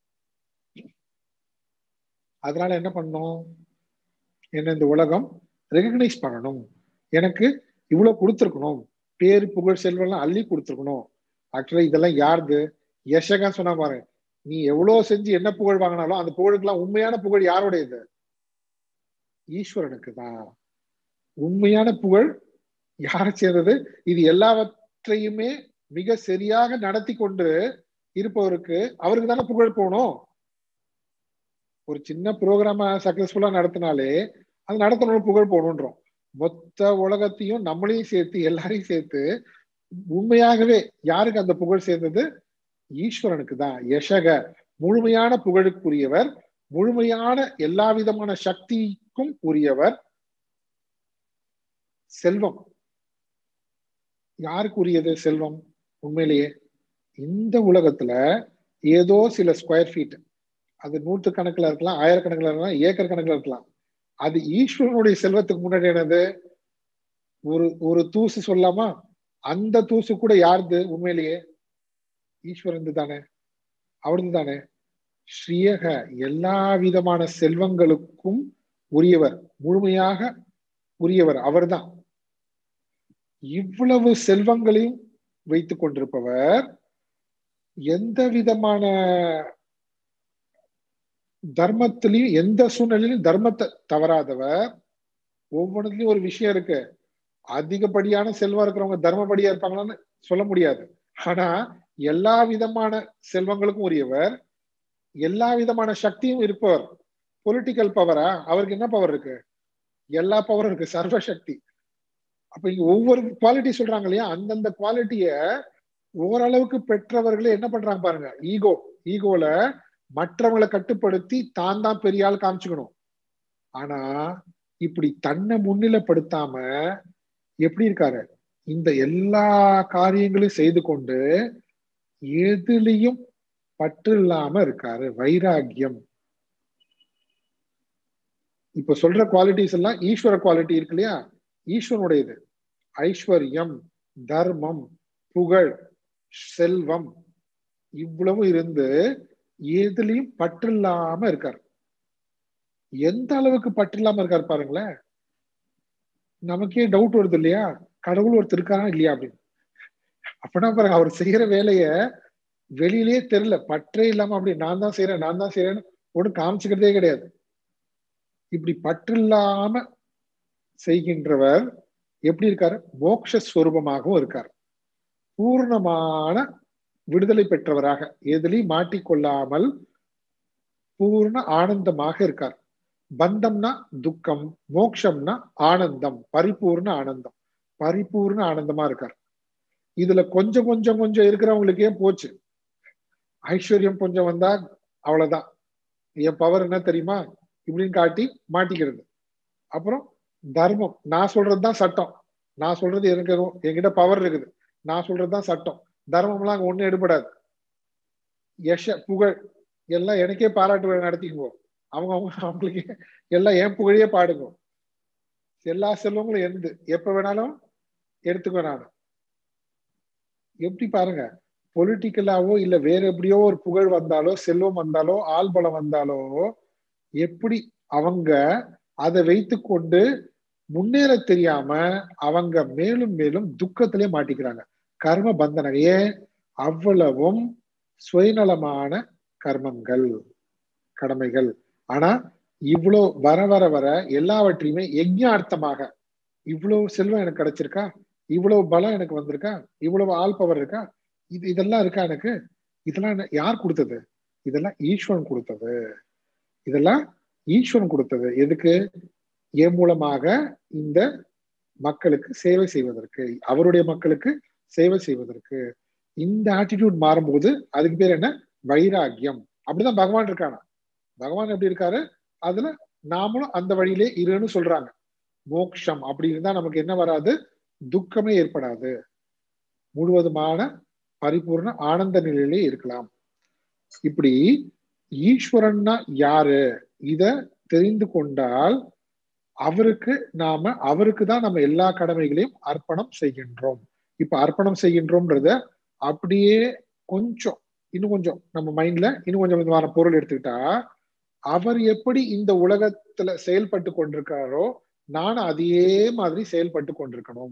அதனால என்ன பண்ணணும் என்ன இந்த உலகம் ரெகக்னைஸ் பண்ணணும் எனக்கு இவ்வளவு கொடுத்துருக்கணும் பேர் புகழ் செல்வம்லாம் அள்ளி கொடுத்துருக்கணும் ஆக்சுவலா இதெல்லாம் யாருது யசகா சொன்னா பாருங்க நீ எவ்வளவு செஞ்சு என்ன புகழ் வாங்கினாலும் அந்த புகழுக்கெல்லாம் உண்மையான புகழ் யாருடையது ஈஸ்வரனுக்கு தான் உண்மையான புகழ் யாரை சேர்ந்தது இது எல்லாவற்றையுமே மிக சரியாக நடத்தி கொண்டு இருப்பவருக்கு அவருக்கு தானே புகழ் போகணும் ஒரு சின்ன ப்ரோக்ராம சக்சஸ்ஃபுல்லா நடத்தினாலே அது நடத்தணும் புகழ் போகணுன்றோம் மொத்த உலகத்தையும் நம்மளையும் சேர்த்து எல்லாரையும் சேர்த்து உண்மையாகவே யாருக்கு அந்த புகழ் சேர்ந்தது ஈஸ்வரனுக்கு தான் யசக முழுமையான புகழுக்குரியவர் முழுமையான எல்லா விதமான சக்திக்கும் உரியவர் செல்வம் யாருக்கு உரியது செல்வம் உண்மையிலேயே இந்த உலகத்துல ஏதோ சில ஸ்கொயர் ஃபீட் அது நூற்று கணக்குல இருக்கலாம் ஆயிரக்கணக்கில் இருக்கலாம் ஏக்கர் கணக்குல இருக்கலாம் அது ஈஸ்வரனுடைய செல்வத்துக்கு முன்னாடி என்னது ஒரு ஒரு தூசு சொல்லாமா அந்த தூசு கூட யாருது உண்மையிலேயே ஈஸ்வரன் தானே அவரது தானே ஸ்ரீயக எல்லா விதமான செல்வங்களுக்கும் உரியவர் முழுமையாக உரியவர் அவர்தான் இவ்வளவு செல்வங்களையும் வைத்துக் கொண்டிருப்பவர் எந்த விதமான தர்மத்திலையும் எந்த சூழ்நிலையிலும் தர்மத்தை தவறாதவர் ஒவ்வொன்றுலயும் ஒரு விஷயம் இருக்கு அதிகப்படியான செல்வம் இருக்கிறவங்க தர்மப்படியா இருப்பாங்களான்னு சொல்ல முடியாது ஆனா எல்லா விதமான செல்வங்களுக்கும் உரியவர் எல்லா விதமான சக்தியும் இருப்பவர் பொலிட்டிக்கல் பவரா அவருக்கு என்ன பவர் இருக்கு எல்லா பவரும் இருக்கு சர்வ சக்தி அப்ப இங்க ஒவ்வொரு குவாலிட்டி சொல்றாங்க இல்லையா அந்தந்த குவாலிட்டிய ஓரளவுக்கு பெற்றவர்களே என்ன பண்றாங்க பாருங்க ஈகோ ஈகோல மற்றவங்களை கட்டுப்படுத்தி தான் தான் பெரிய ஆள் காமிச்சுக்கணும் ஆனா இப்படி தன்னை முன்னிலைப்படுத்தாம எப்படி இருக்காரு இந்த எல்லா காரியங்களையும் செய்து கொண்டு எதுலயும் பற்று இல்லாம இருக்காரு வைராகியம் இப்ப சொல்ற குவாலிட்டிஸ் எல்லாம் ஈஸ்வர குவாலிட்டி இருக்கு இல்லையா ஈஸ்வரனுடையது ஐஸ்வர்யம் தர்மம் புகழ் செல்வம் இவ்வளவு இருந்து எதுலயும் பற்று இல்லாம இருக்கார் எந்த அளவுக்கு பற்று இல்லாம இருக்காரு பாருங்களேன் நமக்கே டவுட் வருது இல்லையா கடவுள் ஒருத்தர் இருக்காரா இல்லையா அப்படின்னு அப்படின்னா பாருங்க அவர் செய்யற வேலைய வெளியிலேயே தெரியல பற்றே இல்லாம அப்படி நான் தான் செய்யறேன் நான் தான் செய்யறேன்னு ஒன்று காமிச்சுக்கிறதே கிடையாது இப்படி பற்று இல்லாம செய்கின்றவர் எப்படி இருக்காரு மோக்ஷஸ்வரூபமாகவும் இருக்கார் பூர்ணமான விடுதலை பெற்றவராக எதிலையும் மாட்டிக்கொள்ளாமல் பூர்ண ஆனந்தமாக இருக்கார் பந்தம்னா துக்கம் மோக்ஷம்னா ஆனந்தம் பரிபூர்ண ஆனந்தம் பரிபூர்ண ஆனந்தமா இருக்கார் இதுல கொஞ்சம் கொஞ்சம் கொஞ்சம் இருக்கிறவங்களுக்கே போச்சு ஐஸ்வர்யம் கொஞ்சம் வந்தா அவ்வளவுதான் என் பவர் என்ன தெரியுமா இப்படின்னு காட்டி மாட்டிக்கிறது அப்புறம் தர்மம் நான் சொல்றதுதான் சட்டம் நான் சொல்றது எனக்கு என்கிட்ட பவர் இருக்குது நான் சொல்றதுதான் சட்டம் தர்மம்லாம் அங்க ஒண்ணும் எடுபடாது யஷ புகழ் எல்லாம் எனக்கே பாராட்டு விழா நடத்திக்குவோம் அவங்க அவங்க அவங்களுக்கு எல்லாம் என் புகழையே பாடுங்க எல்லா செல்வங்களும் எந்து எப்ப வேணாலும் எடுத்துக்கோ நான் எப்படி பாருங்க பொலிட்டிக்கலாவோ இல்ல வேற எப்படியோ ஒரு புகழ் வந்தாலோ செல்வம் வந்தாலோ ஆள் பலம் வந்தாலோ எப்படி அவங்க அதை வைத்து கொண்டு முன்னேற தெரியாம அவங்க மேலும் மேலும் துக்கத்திலே மாட்டிக்கிறாங்க கர்ம பந்தனம் ஏன் அவ்வளவும் சுயநலமான கர்மங்கள் கடமைகள் ஆனா இவ்வளோ வர வர வர எல்லாவற்றையுமே யஜ்ஞார்த்தமாக இவ்வளவு செல்வம் எனக்கு கிடைச்சிருக்கா இவ்வளவு பலம் எனக்கு வந்திருக்கா இவ்வளவு ஆள் பவர் இருக்கா இது இதெல்லாம் இருக்கா எனக்கு இதெல்லாம் என்ன- யார் கொடுத்தது இதெல்லாம் ஈஸ்வரன் கொடுத்தது இதெல்லாம் ஈஸ்வரன் கொடுத்தது எதுக்கு என் மூலமாக இந்த மக்களுக்கு சேவை செய்வதற்கு அவருடைய மக்களுக்கு சேவை செய்வதற்கு இந்த ஆட்டிடியூட் மாறும்போது அதுக்கு பேர் என்ன வைராக்கியம் அப்படிதான் பகவான் இருக்கானா பகவான் எப்படி இருக்காரு அதுல நாமளும் அந்த வழியிலே இருன்னு சொல்றாங்க மோக்ஷம் அப்படி இருந்தா நமக்கு என்ன வராது துக்கமே ஏற்படாது முழுவதுமான பரிபூர்ண ஆனந்த நிலையிலே இருக்கலாம் இப்படி ஈஸ்வரன்னா யாரு இத தெரிந்து கொண்டால் அவருக்கு நாம அவருக்கு தான் நம்ம எல்லா கடமைகளையும் அர்ப்பணம் செய்கின்றோம் இப்ப அர்ப்பணம் செய்கின்றோம்ன்றத அப்படியே கொஞ்சம் இன்னும் கொஞ்சம் நம்ம மைண்ட்ல இன்னும் கொஞ்சம் விதமான பொருள் எடுத்துக்கிட்டா அவர் எப்படி இந்த உலகத்துல செயல்பட்டு கொண்டிருக்காரோ நான் அதே மாதிரி செயல்பட்டு கொண்டிருக்கணும்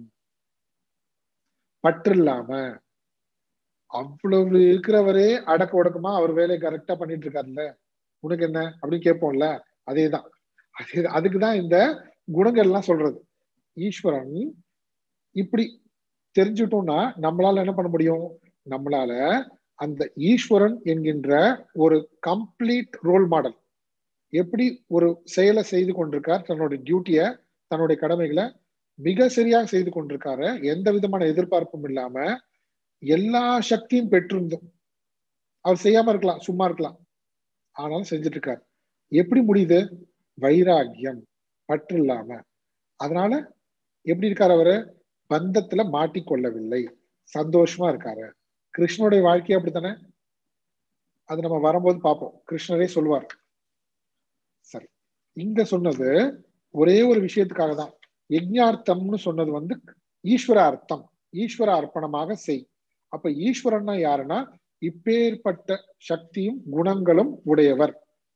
பற்று இல்லாம அவ்வளவு இருக்கிறவரே அடக்க ஒடக்கமா அவர் வேலையை கரெக்டா பண்ணிட்டு இருக்காருல்ல உனக்கு என்ன அப்படின்னு கேட்போம்ல அதேதான் அதே அதுக்குதான் இந்த குணங்கள் எல்லாம் சொல்றது ஈஸ்வரன் இப்படி தெரிஞ்சுட்டோம்னா நம்மளால என்ன பண்ண முடியும் நம்மளால அந்த ஈஸ்வரன் என்கின்ற ஒரு கம்ப்ளீட் ரோல் மாடல் எப்படி ஒரு செயலை செய்து கொண்டிருக்கார் தன்னுடைய டியூட்டிய தன்னுடைய கடமைகளை மிக சரியாக செய்து கொண்டிருக்காரு எந்த விதமான எதிர்பார்ப்பும் இல்லாம எல்லா சக்தியும் பெற்றிருந்தும் அவர் செய்யாம இருக்கலாம் சும்மா இருக்கலாம் ஆனாலும் செஞ்சுட்டு இருக்காரு எப்படி முடியுது வைராகியம் பற்று இல்லாம அதனால எப்படி இருக்காரு அவரு பந்தத்துல மாட்டிக்கொள்ளவில்லை சந்தோஷமா இருக்காரு கிருஷ்ணனுடைய வாழ்க்கையை அப்படித்தானே அது நம்ம வரும்போது பார்ப்போம் கிருஷ்ணரே சொல்லுவார் சரி இங்க சொன்னது ஒரே ஒரு விஷயத்துக்காக தான் யஜ்ஞார்த்தம்னு சொன்னது வந்து ஈஸ்வர அர்த்தம் ஈஸ்வர அர்ப்பணமாக செய் அப்ப ஈஸ்வரன்னா யாருன்னா இப்பேற்பட்ட சக்தியும் குணங்களும் உடையவர்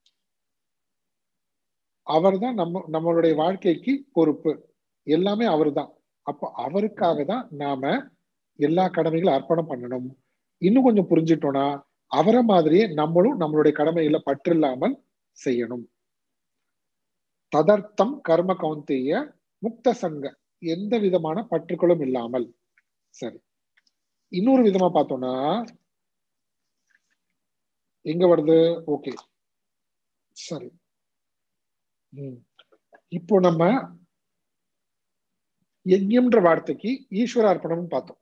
அவர்தான் நம்ம நம்மளுடைய வாழ்க்கைக்கு பொறுப்பு எல்லாமே அவர்தான் அப்போ அவருக்காக தான் நாம எல்லா கடமைகளும் அர்ப்பணம் பண்ணணும் இன்னும் கொஞ்சம் புரிஞ்சிட்டோம்னா அவரை மாதிரியே நம்மளும் நம்மளுடைய கடமைகளை பற்று இல்லாமல் செய்யணும் ததர்த்தம் கர்ம கவுந்தேய முக்த சங்க எந்த விதமான பற்றுக்களும் இல்லாமல் சரி இன்னொரு விதமா பார்த்தோம்னா எங்க வருது ஓகே சரி ம். இப்போ நம்ம யஜ்யம்ன்ற வார்த்தைக்கு ஈஸ்வர அர்ப்பணம்னு பார்த்தோம்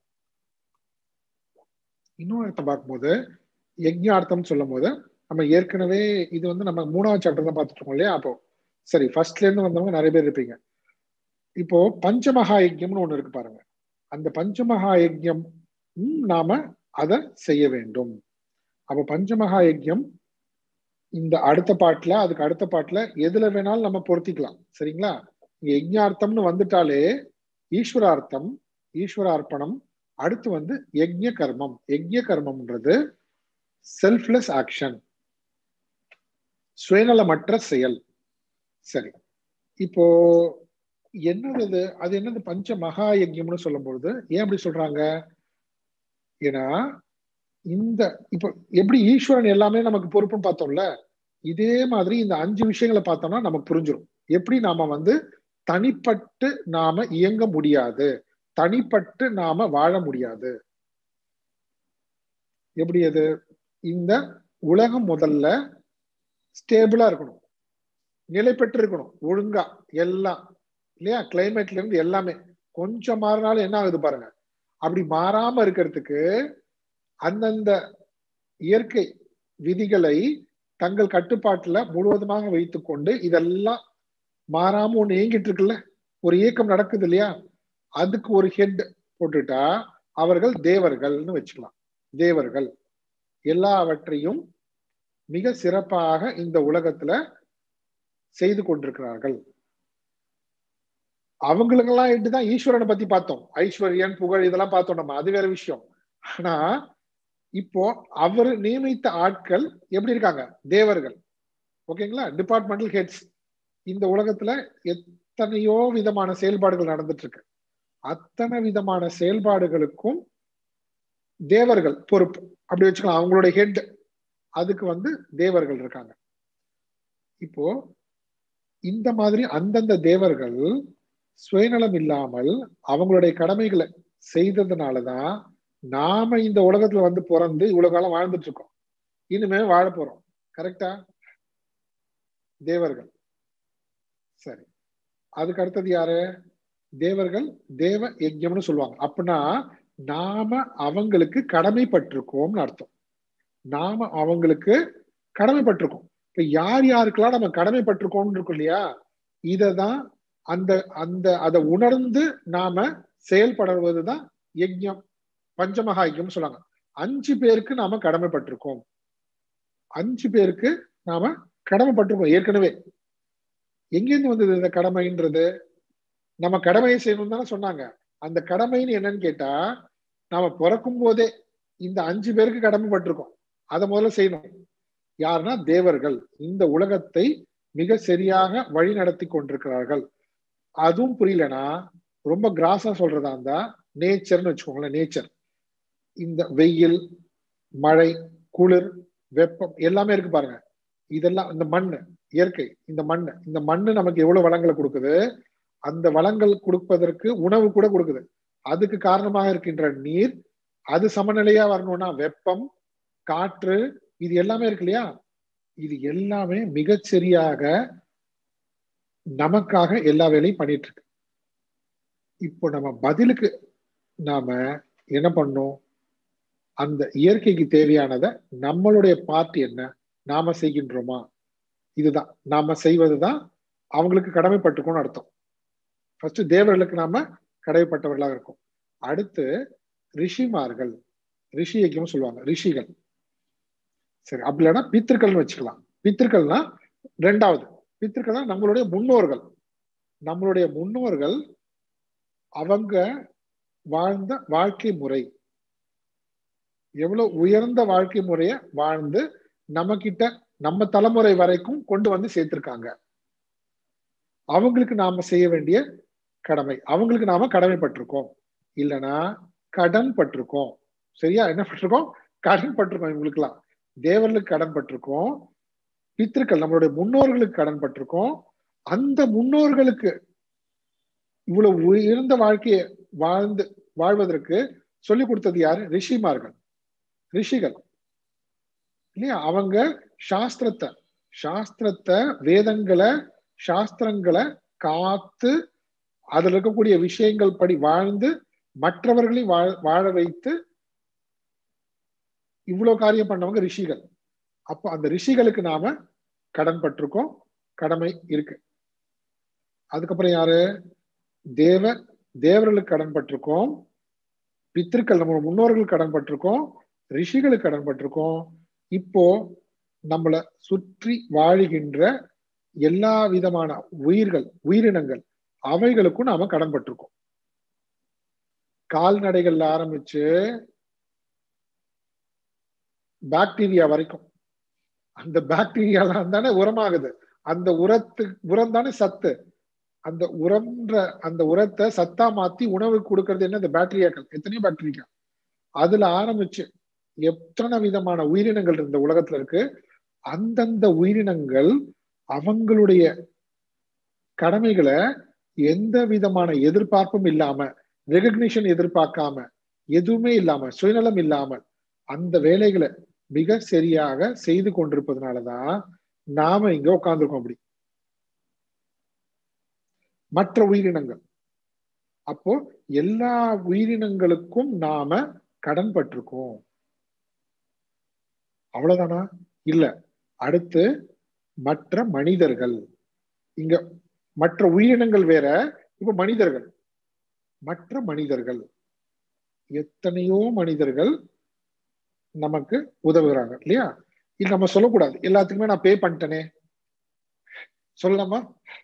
இன்னொரு அர்த்தம் பார்க்கும்போது யஜ்ஞார்த்தம் சொல்லும் போது நம்ம ஏற்கனவே இது வந்து நம்ம மூணாவது சாப்டர் தான் பார்த்துட்டு இருக்கோம் இல்லையா அப்போ சரி ஃபர்ஸ்ட்ல இருந்து வந்தவங்க நிறைய பேர் இருப்பீங்க இப்போ பஞ்சமகா யஜ்யம்னு ஒண்ணு இருக்கு பாருங்க அந்த பஞ்சமகா யஜ்யம் நாம அதை செய்ய வேண்டும் அப்ப பஞ்சமகா யஜ்யம் இந்த அடுத்த பாட்டுல அதுக்கு அடுத்த பாட்டுல எதுல வேணாலும் நம்ம பொருத்திக்கலாம் சரிங்களா இங்க யஜ்ஞார்த்தம்னு வந்துட்டாலே ஈஸ்வரார்த்தம் ஈஸ்வரார்ப்பணம் அடுத்து வந்து யஜ்ய கர்மம் யஜ்ய கர்மம்ன்றது செல்ஃப்லெஸ் ஆக்ஷன் சுயநலமற்ற செயல் சரி இப்போ என்னது அது அது என்னது பஞ்ச மகா யஜ்யம்னு சொல்லும் பொழுது ஏன் அப்படி சொல்றாங்க ஏன்னா இந்த இப்போ எப்படி ஈஸ்வரன் எல்லாமே நமக்கு பொறுப்புன்னு பார்த்தோம்ல இதே மாதிரி இந்த அஞ்சு விஷயங்களை பார்த்தோம்னா நமக்கு புரிஞ்சிடும் எப்படி நாம வந்து தனிப்பட்டு நாம இயங்க முடியாது தனிப்பட்டு நாம வாழ முடியாது எப்படி அது இந்த உலகம் முதல்ல ஸ்டேபிளா இருக்கணும் நிலை பெற்று இருக்கணும் ஒழுங்கா எல்லாம் இல்லையா கிளைமேட்ல இருந்து எல்லாமே கொஞ்சம் மாறினாலும் என்ன ஆகுது பாருங்க அப்படி மாறாம இருக்கிறதுக்கு அந்தந்த இயற்கை விதிகளை தங்கள் கட்டுப்பாட்டுல முழுவதுமாக வைத்துக்கொண்டு இதெல்லாம் மாறாம ஒண்ணு இயங்கிட்டு இருக்குல்ல ஒரு இயக்கம் நடக்குது இல்லையா அதுக்கு ஒரு ஹெட் போட்டுட்டா அவர்கள் தேவர்கள்னு வச்சுக்கலாம் தேவர்கள் எல்லாவற்றையும் மிக சிறப்பாக இந்த உலகத்துல செய்து கொண்டிருக்கிறார்கள் அவங்களுக்கெல்லாம் தான் ஈஸ்வரனை பத்தி பார்த்தோம் ஐஸ்வர்யன் புகழ் இதெல்லாம் பார்த்தோம் நம்ம அது வேற விஷயம் ஆனா இப்போ அவர் நியமித்த ஆட்கள் எப்படி இருக்காங்க தேவர்கள் ஓகேங்களா டிபார்ட்மெண்டல் ஹெட்ஸ் இந்த உலகத்துல எத்தனையோ விதமான செயல்பாடுகள் நடந்துட்டு இருக்கு அத்தனை விதமான செயல்பாடுகளுக்கும் தேவர்கள் பொறுப்பு அப்படி வச்சுக்கலாம் அவங்களுடைய ஹெட் அதுக்கு வந்து தேவர்கள் இருக்காங்க இப்போ இந்த மாதிரி அந்தந்த தேவர்கள் சுயநலம் இல்லாமல் அவங்களுடைய கடமைகளை செய்ததுனாலதான் நாம இந்த உலகத்துல வந்து பிறந்து இவ்வளவு காலம் வாழ்ந்துட்டு இருக்கோம் இனிமே வாழ போறோம் கரெக்டா தேவர்கள் சரி அதுக்கு அடுத்தது யாரு தேவர்கள் தேவ யஜ்யம்னு சொல்லுவாங்க அப்படின்னா நாம அவங்களுக்கு கடமைப்பட்டிருக்கோம்னு அர்த்தம் நாம அவங்களுக்கு கடமைப்பட்டிருக்கோம் இப்ப யார் யாருக்கெல்லாம் நம்ம கடமைப்பட்டிருக்கோம்னு இருக்கும் இல்லையா இததான் அந்த அந்த அதை உணர்ந்து நாம செயல்படுவதுதான் யஜ்யம் பஞ்சமகா யஜ்யம் சொல்லுவாங்க அஞ்சு பேருக்கு நாம கடமைப்பட்டிருக்கோம் அஞ்சு பேருக்கு நாம கடமைப்பட்டிருக்கோம் ஏற்கனவே எங்கேருந்து வந்தது இந்த கடமைன்றது நம்ம கடமையை செய்யணும் தானே சொன்னாங்க அந்த கடமைன்னு என்னன்னு கேட்டா நாம பிறக்கும் போதே இந்த அஞ்சு பேருக்கு கடமைப்பட்டிருக்கோம் அதை முதல்ல செய்யணும் யாருன்னா தேவர்கள் இந்த உலகத்தை மிக சரியாக வழி நடத்தி கொண்டிருக்கிறார்கள் அதுவும் புரியலனா ரொம்ப கிராஸா சொல்றதா இருந்தா நேச்சர்னு வச்சுக்கோங்களேன் நேச்சர் இந்த வெயில் மழை குளிர் வெப்பம் எல்லாமே இருக்கு பாருங்க இதெல்லாம் இந்த மண்ணு இயற்கை இந்த மண்ணு இந்த மண்ணு நமக்கு எவ்வளவு வளங்களை கொடுக்குது அந்த வளங்கள் கொடுப்பதற்கு உணவு கூட கொடுக்குது அதுக்கு காரணமாக இருக்கின்ற நீர் அது சமநிலையா வரணும்னா வெப்பம் காற்று இது எல்லாமே இருக்கு இல்லையா இது எல்லாமே மிகச்சரியாக நமக்காக எல்லா வேலையும் பண்ணிட்டு இருக்கு இப்போ நம்ம பதிலுக்கு நாம என்ன பண்ணோம் அந்த இயற்கைக்கு தேவையானதை நம்மளுடைய பார்ட் என்ன நாம செய்கின்றோமா இதுதான் நாம செய்வதுதான் அவங்களுக்கு கடமைப்பட்டுக்கோன்னு அர்த்தம் ஃபர்ஸ்ட் தேவர்களுக்கு நாம கடமைப்பட்டவர்களாக இருக்கும் அடுத்து ரிஷிமார்கள் ரிஷி யக்கியம் சொல்லுவாங்க ரிஷிகள் சரி அப்படி இல்லைன்னா பித்திருக்கள்னு வச்சுக்கலாம் பித்திருக்கள்னா ரெண்டாவது பித்திருக்கள்னா நம்மளுடைய முன்னோர்கள் நம்மளுடைய முன்னோர்கள் அவங்க வாழ்ந்த வாழ்க்கை முறை எவ்வளவு உயர்ந்த வாழ்க்கை முறைய வாழ்ந்து நம்ம கிட்ட நம்ம தலைமுறை வரைக்கும் கொண்டு வந்து சேர்த்திருக்காங்க அவங்களுக்கு நாம செய்ய வேண்டிய கடமை அவங்களுக்கு நாம கடமைப்பட்டிருக்கோம் இல்லைன்னா கடன் பட்டிருக்கோம் சரியா என்ன பட்டிருக்கோம் கடன் பட்டிருக்கோம் இவங்களுக்குலாம் தேவர்களுக்கு கடன் பட்டிருக்கோம் பித்திருக்கள் நம்மளுடைய முன்னோர்களுக்கு கடன் பட்டிருக்கோம் அந்த முன்னோர்களுக்கு இவ்வளவு உயர்ந்த வாழ்க்கையை வாழ்ந்து வாழ்வதற்கு சொல்லி கொடுத்தது யாரு ரிஷிமார்கள் ரிஷிகள் இல்லையா அவங்க சாஸ்திரத்தை சாஸ்திரத்தை வேதங்களை சாஸ்திரங்களை காத்து அதுல இருக்கக்கூடிய விஷயங்கள் படி வாழ்ந்து மற்றவர்களையும் வாழ வாழ வைத்து இவ்வளவு காரியம் பண்ணவங்க ரிஷிகள் அப்போ அந்த ரிஷிகளுக்கு நாம கடன் பட்டிருக்கோம் கடமை இருக்கு அதுக்கப்புறம் யாரு தேவ தேவர்களுக்கு கடன் பட்டிருக்கோம் பித்திருக்கள் நம்ம முன்னோர்கள் கடன் பட்டிருக்கோம் ரிஷிகளுக்கு கடன் பட்டிருக்கோம் இப்போ நம்மளை சுற்றி வாழுகின்ற எல்லா விதமான உயிர்கள் உயிரினங்கள் அவைகளுக்கும் நாம கடன் பட்டிருக்கோம் கால்நடைகள்ல ஆரம்பிச்சு பாக்டீரியா வரைக்கும் அந்த பாக்டீரியாலாம் தானே உரமாகுது அந்த உரத்து உரம் தானே சத்து அந்த உரம்ன்ற அந்த உரத்தை சத்தா மாத்தி உணவு கொடுக்கறது என்ன இந்த பாக்டீரியாக்கள் எத்தனையோ பாக்டீரியா அதுல ஆரம்பிச்சு எத்தனை விதமான உயிரினங்கள் இந்த உலகத்துல இருக்கு அந்தந்த உயிரினங்கள் அவங்களுடைய கடமைகளை எந்த விதமான எதிர்பார்ப்பும் இல்லாம ரெகக்னிஷன் எதிர்பார்க்காம எதுவுமே இல்லாம சுயநலம் இல்லாமல் அந்த வேலைகளை மிக சரியாக செய்து கொண்டிருப்பதனாலதான் நாம இங்க உட்கார்ந்துருக்கோம் அப்படி மற்ற உயிரினங்கள் அப்போ எல்லா உயிரினங்களுக்கும் நாம கடன் பட்டிருக்கோம் அவ்வளவுதானா இல்ல அடுத்து மற்ற மனிதர்கள் இங்க மற்ற உயிரினங்கள் வேற இப்ப மனிதர்கள் மற்ற மனிதர்கள் எத்தனையோ மனிதர்கள் நமக்கு உதவுகிறாங்க இல்லையா இது நம்ம சொல்லக்கூடாது எல்லாத்துக்குமே நான் பே பண்ணிட்டேனே சொல்லலாமா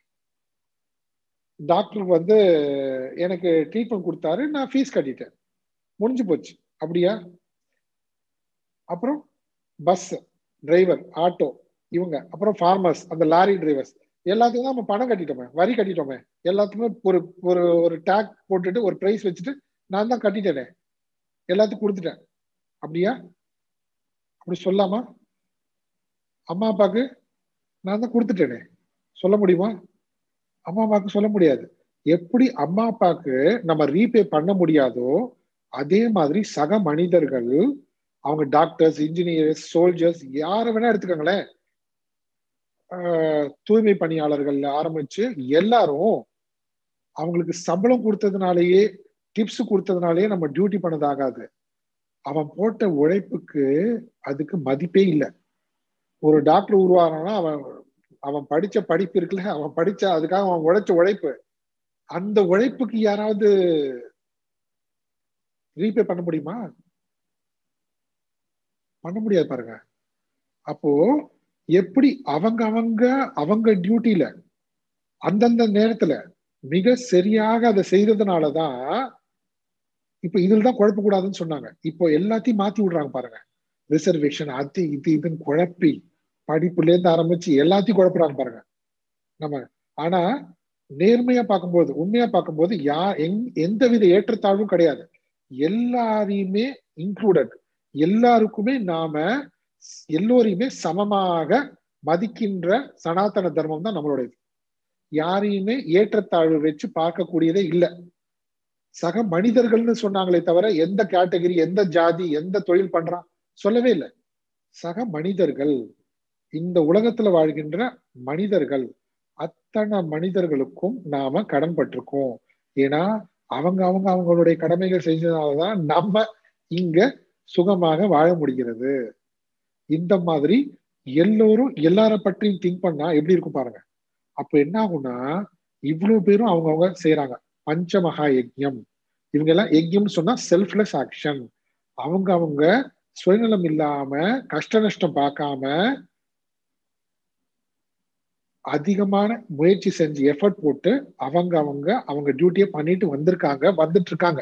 டாக்டர் வந்து எனக்கு ட்ரீட்மெண்ட் கொடுத்தாரு நான் ஃபீஸ் கட்டிட்டேன் முடிஞ்சு போச்சு அப்படியா அப்புறம் பஸ் டிரைவர் ஆட்டோ இவங்க அப்புறம் ஃபார்மர்ஸ் அந்த லாரி டிரைவர்ஸ் எல்லாத்துக்கும் நம்ம பணம் கட்டிட்டோமே வரி கட்டிட்டோமே எல்லாத்துக்குமே ஒரு ஒரு ஒரு டேக் போட்டுட்டு ஒரு ப்ரைஸ் வச்சுட்டு நான் தான் கட்டிட்டேனே எல்லாத்துக்கும் கொடுத்துட்டேன் அப்படியா அப்படி சொல்லாமா அம்மா அப்பாக்கு நான் தான் கொடுத்துட்டேனே சொல்ல முடியுமா அம்மா அப்பாவுக்கு சொல்ல முடியாது எப்படி அம்மா அப்பாவுக்கு நம்ம ரீபே பண்ண முடியாதோ அதே மாதிரி சக மனிதர்கள் அவங்க டாக்டர்ஸ் இன்ஜினியர்ஸ் சோல்ஜர்ஸ் யாரை வேணா எடுத்துக்கோங்களேன் ஆஹ் தூய்மை பணியாளர்கள் ஆரம்பிச்சு எல்லாரும் அவங்களுக்கு சம்பளம் கொடுத்ததுனாலயே டிப்ஸ் கொடுத்ததுனாலயே நம்ம டியூட்டி பண்ணதாகாது அவன் போட்ட உழைப்புக்கு அதுக்கு மதிப்பே இல்லை ஒரு டாக்டர் உருவாகிறான்னா அவன் அவன் படிச்ச படிப்பு இருக்குல்ல அவன் படிச்ச அதுக்காக அவன் உழைச்ச உழைப்பு அந்த உழைப்புக்கு யாராவது ரீபே பண்ண முடியுமா பண்ண முடியாது பாருங்க அப்போ எப்படி அவங்க அவங்க அவங்க டியூட்டில அந்தந்த நேரத்துல மிக சரியாக அதை செய்ததுனாலதான் இப்ப இதில் தான் குழப்பக்கூடாதுன்னு சொன்னாங்க இப்போ எல்லாத்தையும் மாத்தி விடுறாங்க பாருங்க ரிசர்வேஷன் அது இது இதுன்னு குழப்பி படிப்புல இருந்து ஆரம்பிச்சு எல்லாத்தையும் குழப்புறாங்க பாருங்க நம்ம ஆனா நேர்மையா பார்க்கும்போது உண்மையா பார்க்கும்போது யா எங் எந்தவித ஏற்றத்தாழ்வும் கிடையாது எல்லாரையுமே இன்க்ளூடட் எல்லாருக்குமே நாம எல்லோரையுமே சமமாக மதிக்கின்ற சனாதன தர்மம் தான் நம்மளுடையது யாரையுமே ஏற்றத்தாழ்வு வச்சு பார்க்கக்கூடியதே இல்லை சக மனிதர்கள்னு சொன்னாங்களே தவிர எந்த கேட்டகரி எந்த ஜாதி எந்த தொழில் பண்றான் சொல்லவே இல்லை சக மனிதர்கள் இந்த உலகத்துல வாழ்கின்ற மனிதர்கள் அத்தனை மனிதர்களுக்கும் நாம கடன் பட்டிருக்கோம் ஏன்னா அவங்க அவங்க அவங்களுடைய கடமைகள் செஞ்சதுனாலதான் நம்ம இங்க சுகமாக வாழ முடிகிறது இந்த மாதிரி எல்லோரும் எல்லார பற்றியும் திங்க் பண்ணா எப்படி இருக்கும் பாருங்க அப்ப என்ன ஆகும்னா இவ்வளவு பேரும் அவங்கவுங்க செய்யறாங்க பஞ்சமகா யஜ்யம் இவங்க எல்லாம் யஜ்யம் சொன்னா செல்ஃப்லெஸ் ஆக்ஷன் அவங்க அவங்க சுயநலம் இல்லாம கஷ்ட நஷ்டம் பார்க்காம அதிகமான முயற்சி செஞ்சு எஃபர்ட் போட்டு அவங்க அவங்க அவங்க டியூட்டியை பண்ணிட்டு வந்திருக்காங்க வந்துட்டு இருக்காங்க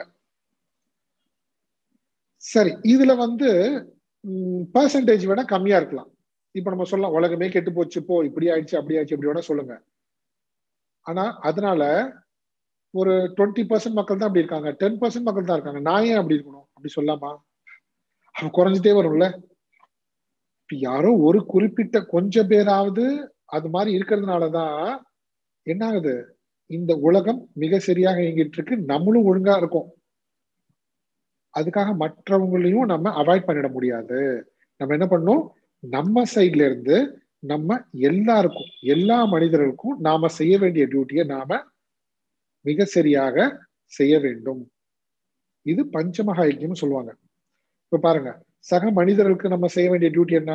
சரி இதுல வந்து பர்சன்டேஜ் வேணா கம்மியா இருக்கலாம் இப்ப நம்ம சொல்லலாம் உலகமே கெட்டு போச்சு போ இப்படி ஆயிடுச்சு அப்படி ஆயிடுச்சு இப்படி வேணா சொல்லுங்க ஆனா அதனால ஒரு டுவெண்ட்டி பர்சன்ட் மக்கள் தான் அப்படி இருக்காங்க டென் பர்சன்ட் மக்கள் தான் இருக்காங்க நான் ஏன் அப்படி இருக்கணும் அப்படி சொல்லாமா அவன் குறைஞ்சிட்டே வரும்ல இப்ப யாரோ ஒரு குறிப்பிட்ட கொஞ்சம் பேராவது அது மாதிரி இருக்கிறதுனாலதான் என்ன ஆகுது இந்த உலகம் மிக சரியாக இயங்கிட்டு இருக்கு நம்மளும் ஒழுங்கா இருக்கும் அதுக்காக மற்றவங்களையும் நம்ம அவாய்ட் பண்ணிட முடியாது நம்ம என்ன பண்ணோம் நம்ம சைட்ல இருந்து நம்ம எல்லாருக்கும் எல்லா மனிதர்களுக்கும் நாம செய்ய வேண்டிய டியூட்டியை நாம மிக சரியாக செய்ய வேண்டும் இது பஞ்சமகா யஜ்யம் சொல்லுவாங்க இப்ப பாருங்க சக மனிதர்களுக்கு நம்ம செய்ய வேண்டிய டியூட்டி என்ன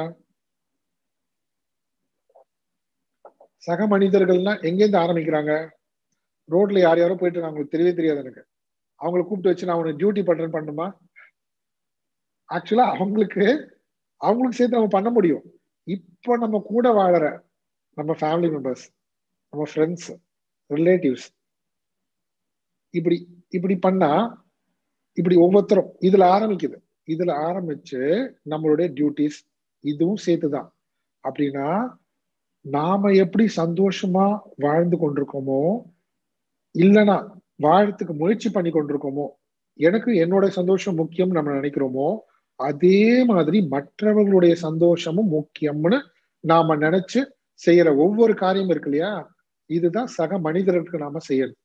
சக மனிதர்கள்னா எங்கேருந்து ஆரம்பிக்கிறாங்க ரோட்ல யார் யாரோ போயிட்டு இருக்காங்க அவங்களுக்கு தெரியவே தெரியாது எனக்கு அவங்கள கூப்பிட்டு வச்சு நான் அவனுக்கு டியூட்டி பண்றேன்னு பண்ணுமா ஆக்சுவலா அவங்களுக்கு அவங்களுக்கு சேர்த்து நம்ம பண்ண முடியும் இப்போ நம்ம கூட வாழற நம்ம ஃபேமிலி மெம்பர்ஸ் நம்ம ஃப்ரெண்ட்ஸ் ரிலேட்டிவ்ஸ் இப்படி இப்படி பண்ணா இப்படி ஒவ்வொருத்தரும் இதுல ஆரம்பிக்குது இதுல ஆரம்பிச்சு நம்மளுடைய டியூட்டிஸ் இதுவும் சேர்த்துதான் அப்படின்னா நாம எப்படி சந்தோஷமா வாழ்ந்து கொண்டிருக்கோமோ இல்லைன்னா வாழறதுக்கு முயற்சி பண்ணி கொண்டிருக்கோமோ எனக்கு என்னோட சந்தோஷம் முக்கியம் நம்ம நினைக்கிறோமோ அதே மாதிரி மற்றவர்களுடைய சந்தோஷமும் முக்கியம்னு நாம நினைச்சு செய்யற ஒவ்வொரு காரியம் இருக்கு இல்லையா இதுதான் சக மனிதர்களுக்கு நாம செய்யணும்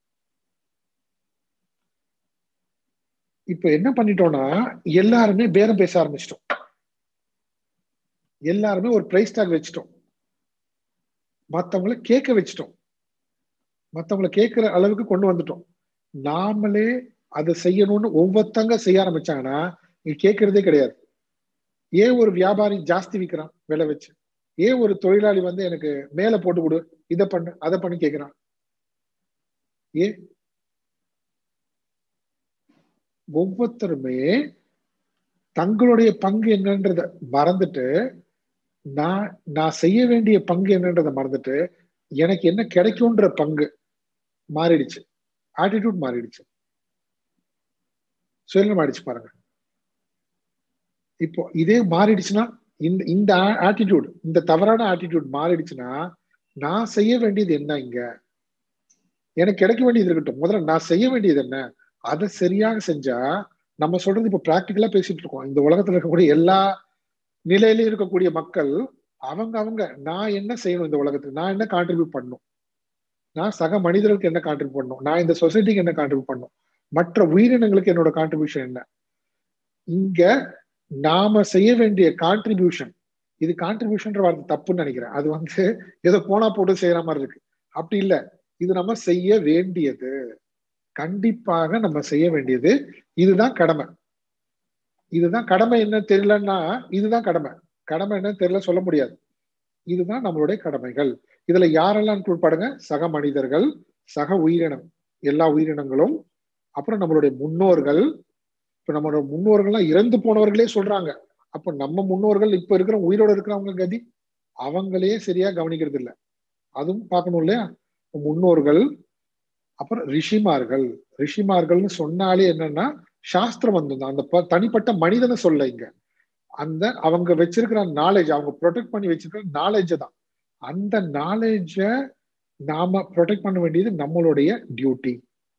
இப்ப என்ன பண்ணிட்டோம்னா எல்லாருமே பேரம் பேச ஆரம்பிச்சிட்டோம் எல்லாருமே ஒரு பிரைஸ் டாக் வச்சிட்டோம் மத்தவங்கள கேட்க வச்சிட்டோம் மத்தவங்கள கேட்கிற அளவுக்கு கொண்டு வந்துட்டோம் நாமளே அதை செய்யணும்னு ஒவ்வொருத்தங்க செய்ய ஆரம்பிச்சாங்கன்னா நீ கேட்கறதே கிடையாது ஏன் ஒரு வியாபாரி ஜாஸ்தி விற்கிறான் விலை வச்சு ஏன் ஒரு தொழிலாளி வந்து எனக்கு மேல போட்டு கொடு இதை பண்ணு அதை பண்ணி கேட்கிறான் ஏன் ஒவ்வொருத்தருமே தங்களுடைய பங்கு என்னன்றத மறந்துட்டு நான் நான் செய்ய வேண்டிய பங்கு என்னன்றத மறந்துட்டு எனக்கு என்ன கிடைக்கும்ன்ற பங்கு மாறிடுச்சு ஆட்டிடியூட் மாறிடுச்சு சுயநலம் ஆயிடுச்சு பாருங்க இப்போ இதே மாறிடுச்சுன்னா இந்த இந்த ஆட்டிடியூட் இந்த தவறான ஆட்டிடியூட் மாறிடுச்சுன்னா நான் செய்ய வேண்டியது என்ன இங்க எனக்கு கிடைக்க வேண்டியது இருக்கட்டும் முதல்ல நான் செய்ய வேண்டியது என்ன அதை சரியாக செஞ்சா நம்ம சொல்றது இப்ப பிராக்டிக்கலா பேசிட்டு இருக்கோம் இந்த உலகத்துல இருக்கக்கூடிய எல்லா நிலையிலும் இருக்கக்கூடிய மக்கள் அவங்க அவங்க நான் என்ன செய்யணும் இந்த உலகத்துக்கு நான் என்ன கான்ட்ரிபியூட் பண்ணணும் நான் சக மனிதர்களுக்கு என்ன கான்ட்ரிபியூட் பண்ணணும் நான் இந்த சொசைட்டிக்கு என்ன கான்ட்ரிபியூட் பண்ணணும் மற்ற உயிரினங்களுக்கு என்னோட கான்ட்ரிபியூஷன் என்ன இங்க நாம செய்ய வேண்டிய கான்ட்ரிபியூஷன் இது கான்ட்ரிபியூஷன்ற வார்த்தை தப்புன்னு நினைக்கிறேன் அது வந்து ஏதோ போனா போட்டு செய்யற மாதிரி இருக்கு அப்படி இல்ல இது நம்ம செய்ய வேண்டியது கண்டிப்பாக நம்ம செய்ய வேண்டியது இதுதான் கடமை இதுதான் கடமை என்ன தெரியலன்னா இதுதான் கடமை கடமை என்ன தெரியல சொல்ல முடியாது இதுதான் நம்மளுடைய கடமைகள் இதுல யாரெல்லாம் இன்க்ளூட் பண்ணுங்க சக மனிதர்கள் சக உயிரினம் எல்லா உயிரினங்களும் அப்புறம் நம்மளுடைய முன்னோர்கள் இப்ப நம்மளோட முன்னோர்கள்லாம் இறந்து போனவர்களே சொல்றாங்க அப்ப நம்ம முன்னோர்கள் இப்ப இருக்கிற உயிரோட இருக்கிறவங்க கதி அவங்களே சரியா கவனிக்கிறது இல்லை அதுவும் பார்க்கணும் இல்லையா முன்னோர்கள் அப்புறம் ரிஷிமார்கள் ரிஷிமார்கள்னு சொன்னாலே என்னன்னா சாஸ்திரம் வந்து அந்த தனிப்பட்ட மனிதனை சொல்ல இங்க அந்த அவங்க வச்சிருக்கிற நாலேஜ் அவங்க ப்ரொடெக்ட் பண்ணி வச்சிருக்கிற நாலேஜ் தான் அந்த நாலேஜ நாம ப்ரொடெக்ட் பண்ண வேண்டியது நம்மளுடைய டியூட்டி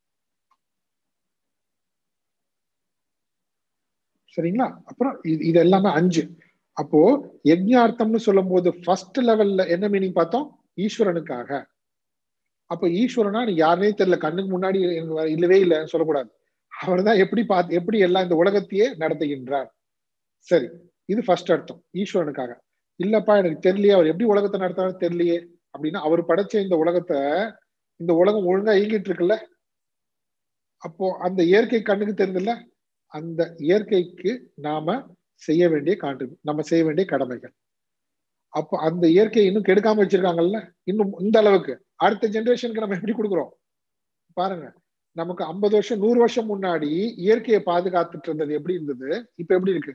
சரிங்களா அப்புறம் இது எல்லாமே அஞ்சு அப்போ யஜ்ஞார்த்தம்னு சொல்லும் போது ஃபர்ஸ்ட் லெவல்ல என்ன மீனிங் பார்த்தோம் ஈஸ்வரனுக்காக அப்ப ஈஸ்வரனா நீ யாருனே தெரியல கண்ணுக்கு முன்னாடி இல்லவே இல்லைன்னு சொல்லக்கூடாது அவர் தான் எப்படி பார்த்து எப்படி எல்லாம் இந்த உலகத்தையே நடத்துகின்றார் சரி இது ஃபர்ஸ்ட் அர்த்தம் ஈஸ்வரனுக்காக இல்லப்பா எனக்கு தெரியலையே அவர் எப்படி உலகத்தை நடத்துறாரு தெரியலையே அப்படின்னா அவர் படைச்ச இந்த உலகத்தை இந்த உலகம் ஒழுங்கா இயங்கிட்டு இருக்குல்ல அப்போ அந்த இயற்கை கண்ணுக்கு தெரியுதுல்ல அந்த இயற்கைக்கு நாம செய்ய வேண்டிய காட்டு நம்ம செய்ய வேண்டிய கடமைகள் அப்போ அந்த இயற்கையை இன்னும் கெடுக்காம வச்சிருக்காங்கல்ல இன்னும் இந்த அளவுக்கு அடுத்த ஜென்ரேஷனுக்கு நம்ம எப்படி கொடுக்குறோம் பாருங்க நமக்கு ஐம்பது வருஷம் நூறு வருஷம் முன்னாடி இயற்கையை பாதுகாத்துட்டு இருந்தது எப்படி இருந்தது இப்ப எப்படி இருக்கு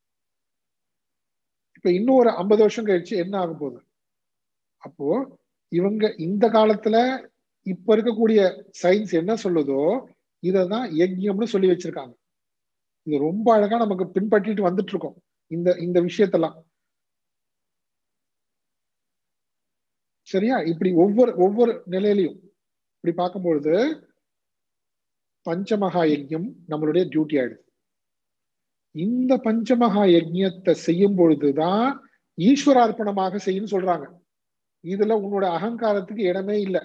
இப்ப இன்னும் ஒரு ஐம்பது வருஷம் கழிச்சு என்ன ஆக போகுது அப்போ இவங்க இந்த காலத்துல இப்ப இருக்கக்கூடிய சயின்ஸ் என்ன சொல்லுதோ இததான் யஜ்யம்னு சொல்லி வச்சிருக்காங்க இது ரொம்ப அழகா நமக்கு பின்பற்றிட்டு வந்துட்டு இருக்கோம் இந்த இந்த விஷயத்தெல்லாம் சரியா இப்படி ஒவ்வொரு ஒவ்வொரு நிலையிலையும் இப்படி பார்க்கும்பொழுது பஞ்சமகா யஜ்யம் நம்மளுடைய டியூட்டி ஆயிடுது இந்த பஞ்சமகா யஜ்யத்தை செய்யும் பொழுதுதான் ஈஸ்வரார்ப்பணமாக செய்யணும்னு சொல்றாங்க இதுல உன்னோட அகங்காரத்துக்கு இடமே இல்லை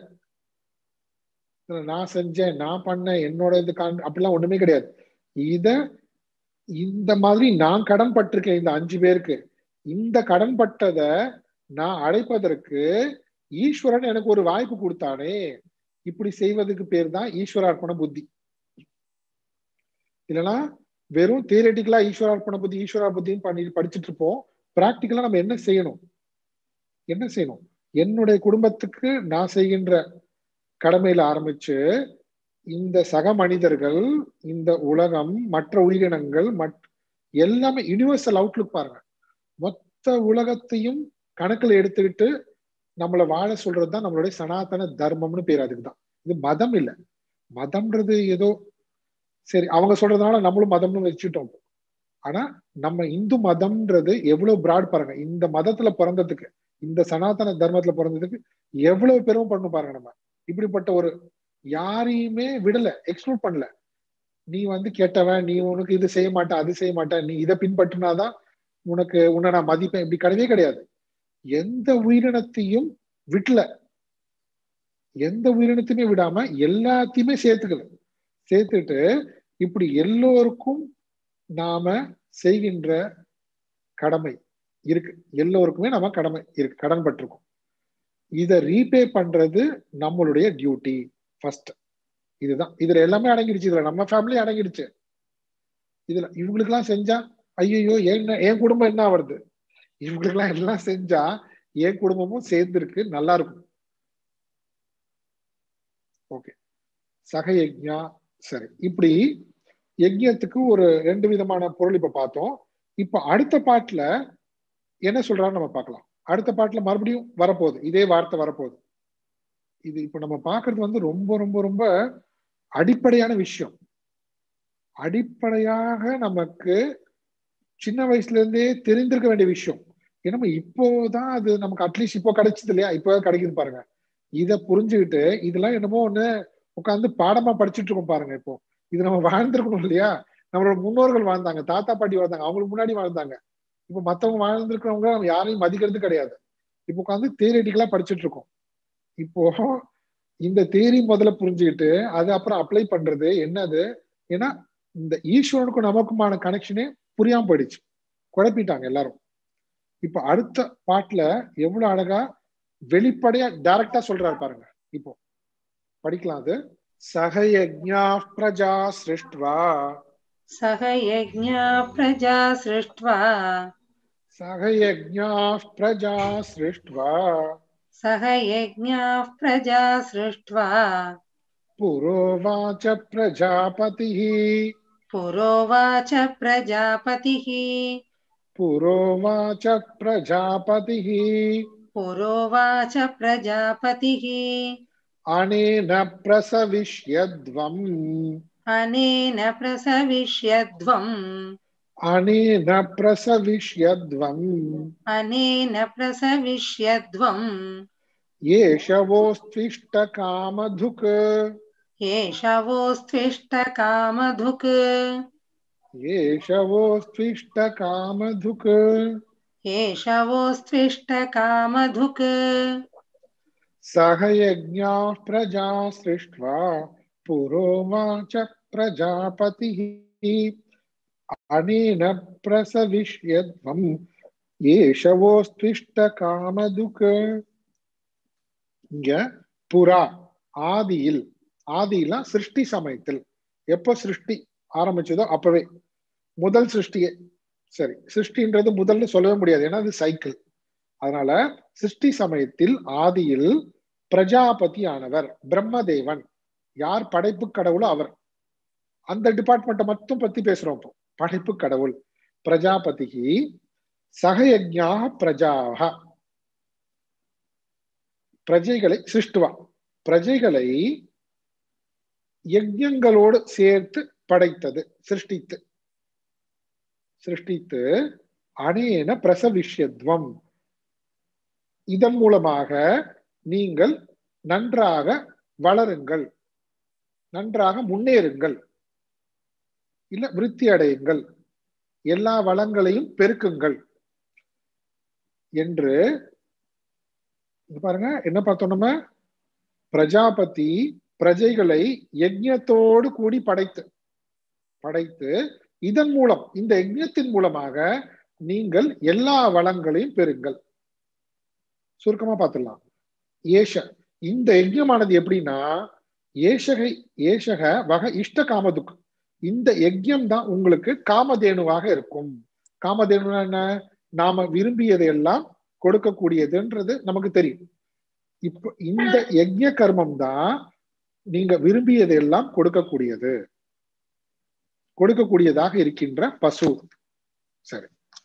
நான் செஞ்சேன் நான் பண்ணேன் என்னோட இது அப்படிலாம் ஒண்ணுமே கிடையாது இத இந்த மாதிரி நான் கடன் பட்டிருக்கேன் இந்த அஞ்சு பேருக்கு இந்த கடன் பட்டத நான் அடைப்பதற்கு ஈஸ்வரன் எனக்கு ஒரு வாய்ப்பு கொடுத்தானே இப்படி செய்வதுக்கு பேர் தான் ஈஸ்வரார்ப்பண புத்தி இல்லைன்னா வெறும் தியரட்டிக்கலா ஈஸ்வரார்ப்பண புத்தி ஈஸ்வரா புத்தின்னு பண்ணி படிச்சுட்டு இருப்போம் பிராக்டிக்கலா நம்ம என்ன செய்யணும் என்ன செய்யணும் என்னுடைய குடும்பத்துக்கு நான் செய்கின்ற கடமையில ஆரம்பிச்சு இந்த சக மனிதர்கள் இந்த உலகம் மற்ற உயிரினங்கள் மற்ற எல்லாமே யூனிவர்சல் அவுட்லுக் பாருங்க மொத்த உலகத்தையும் கணக்குல எடுத்துக்கிட்டு நம்மளை வாழ சொல்றதுதான் நம்மளுடைய சனாதன தர்மம்னு பேர் அதுக்கு தான் இது மதம் இல்லை மதம்ன்றது ஏதோ சரி அவங்க சொல்றதுனால நம்மளும் மதம்னு வச்சுட்டோம் ஆனா நம்ம இந்து மதம்ன்றது எவ்வளவு பிராட் பாருங்க இந்த மதத்துல பிறந்ததுக்கு இந்த சனாதன தர்மத்துல பிறந்ததுக்கு எவ்வளவு பெருமை பண்ணணும் பாருங்க நம்ம இப்படிப்பட்ட ஒரு யாரையுமே விடல எக்ஸ்க்ளூட் பண்ணல நீ வந்து கெட்டவன் நீ உனக்கு இது செய்ய மாட்ட அது செய்ய மாட்ட நீ இதை பின்பற்றினாதான் உனக்கு உன்னை நான் மதிப்பேன் இப்படி கிடையவே கிடையாது எந்த உயிரினத்தையும் விடல எந்த உயிரினத்தையுமே விடாம எல்லாத்தையுமே சேர்த்துக்கல சேர்த்துட்டு இப்படி எல்லோருக்கும் நாம செய்கின்ற கடமை இருக்கு எல்லோருக்குமே நம்ம கடமை இருக்கு கடன் பட்டிருக்கோம் இதை ரீபே பண்றது நம்மளுடைய டியூட்டி ஃபர்ஸ்ட் இதுதான் இதுல எல்லாமே அடங்கிடுச்சு இதுல நம்ம ஃபேமிலி அடங்கிடுச்சு இதுல இவங்களுக்கு எல்லாம் செஞ்சா ஐயோ என்ன என் குடும்பம் என்ன வருது இவங்களுக்கு எல்லாம் எல்லாம் செஞ்சா என் குடும்பமும் சேர்ந்து இருக்கு நல்லா இருக்கும் ஓகே சக யஜ்யா சரி இப்படி யஜ்யத்துக்கு ஒரு ரெண்டு விதமான பொருள் இப்ப பார்த்தோம் இப்ப அடுத்த பாட்டுல என்ன சொல்றாரு நம்ம பார்க்கலாம் அடுத்த பாட்டுல மறுபடியும் வரப்போகுது இதே வார்த்தை வரப்போகுது இது இப்ப நம்ம பாக்குறது வந்து ரொம்ப ரொம்ப ரொம்ப அடிப்படையான விஷயம் அடிப்படையாக நமக்கு சின்ன வயசுல இருந்தே தெரிந்திருக்க வேண்டிய விஷயம் ஏன்னா இப்போதான் அது நமக்கு அட்லீஸ்ட் இப்போ கிடைச்சது இல்லையா இப்போ கிடைக்குது பாருங்க இத புரிஞ்சுக்கிட்டு இதெல்லாம் என்னமோ ஒண்ணு உட்காந்து பாடமா படிச்சுட்டு இருக்கோம் பாருங்க இப்போ இது நம்ம வாழ்ந்திருக்கணும் இல்லையா நம்மளோட முன்னோர்கள் வாழ்ந்தாங்க தாத்தா பாட்டி வாழ்ந்தாங்க அவங்களுக்கு முன்னாடி வாழ்ந்தாங்க இப்போ மத்தவங்க வாழ்ந்துருக்கிறவங்க நம்ம யாரையும் மதிக்கிறது கிடையாது இப்போ உட்காந்து தியரிட்டிக்கலா படிச்சுட்டு இருக்கோம் இப்போ இந்த தேரி முதல்ல புரிஞ்சுக்கிட்டு அது அப்புறம் அப்ளை பண்றது என்னது ஏன்னா இந்த ஈஸ்வரனுக்கும் நமக்குமான கனெக்ஷனே புரியாம போயிடுச்சு குழப்பிட்டாங்க எல்லாரும் இப்ப அடுத்த பாட்டுல எவ்வளவு அழகா வெளிப்படையா டைரக்டா சொல்றாரு பாருங்க இப்போ படிக்கலாம் அது சகயஜா பிரஜா சிருஷ்டுவா सह यज्ञा प्रजा सृष्ट्वा சகயஜா பிரஜா சிருஷ்டுவா सह यज्ञाः प्रजा सृष्ट्वा புரோவாச்ச பிரஜாபதிः पुरोवाच प्रजापतिः पुरोवाच प्रजापतिः पुरोवाच प्रजापतिः अनेन प्रसविष्यध्वम् अनेन प्रसविष्यध्वम् अनेन प्रसविष्यध्वम् अनेन प्रसविष्यध्वम् येषवोस्त्विष्टकामधुक् एषवोस्त्विष्टकामधुक् येषवोस्त्विष्टकामधुक् एषवोस्त्विष्टकामधुक् सह यज्ञाः प्रजा सृष्ट्वा पुरोवाच प्रजापतिः अनेन प्रसविष्यध्वम् ஏஷவோஸ்திஷ்டகாமதுக் இங்க புறா ஆதியில் ஆதியில சிருஷ்டி சமயத்தில் எப்ப சிருஷ்டி ஆரம்பிச்சதோ அப்பவே முதல் சிருஷ்டியே சரி சிருஷ்டின்றது முதல்ல சொல்லவே முடியாது ஏன்னா அது சைக்கிள் அதனால சிருஷ்டி சமயத்தில் ஆதியில் பிரஜாபதி ஆனவர் பிரம்மதேவன் யார் படைப்பு கடவுளோ அவர் அந்த டிபார்ட்மெண்ட்டை மட்டும் பத்தி பேசுறோம் இப்போ படைப்பு கடவுள் பிரஜாபதிக்கு சகயஜா பிரஜாக பிரஜைகளை சிருஷ்டுவா பிரஜைகளை யஜ்யங்களோடு சேர்த்து படைத்தது சிருஷ்டித்து சிருஷ்டித்து அனேன பிரசவிஷ்யத்வம் இதன் மூலமாக நீங்கள் நன்றாக வளருங்கள் நன்றாக முன்னேறுங்கள் இல்ல விருத்தி அடையுங்கள் எல்லா வளங்களையும் பெருக்குங்கள் என்று இங்க பாருங்க என்ன பார்த்தோம் நம்ம பிரஜாபதி பிரஜைகளை யஜ்யத்தோடு கூடி படைத்து படைத்து இதன் மூலம் இந்த யஜ்யத்தின் மூலமாக நீங்கள் எல்லா வளங்களையும் பெறுங்கள் சுருக்கமா பார்த்துடலாம் ஏஷ இந்த யஜ்யமானது எப்படின்னா ஏஷகை ஏஷக வக இஷ்ட காமதுக்கு இந்த யஜ்யம் தான் உங்களுக்கு காமதேனுவாக இருக்கும் காமதேனு என்ன நாம விரும்பியதையெல்லாம் கொடுக்கக்கூடியதுன்றது நமக்கு தெரியும் இப்ப இந்த யஜ்ய கர்மம் தான் நீங்க விரும்பியதெல்லாம் கொடுக்கக்கூடியது கொடுக்கக்கூடியதாக இருக்கின்ற பசு சரி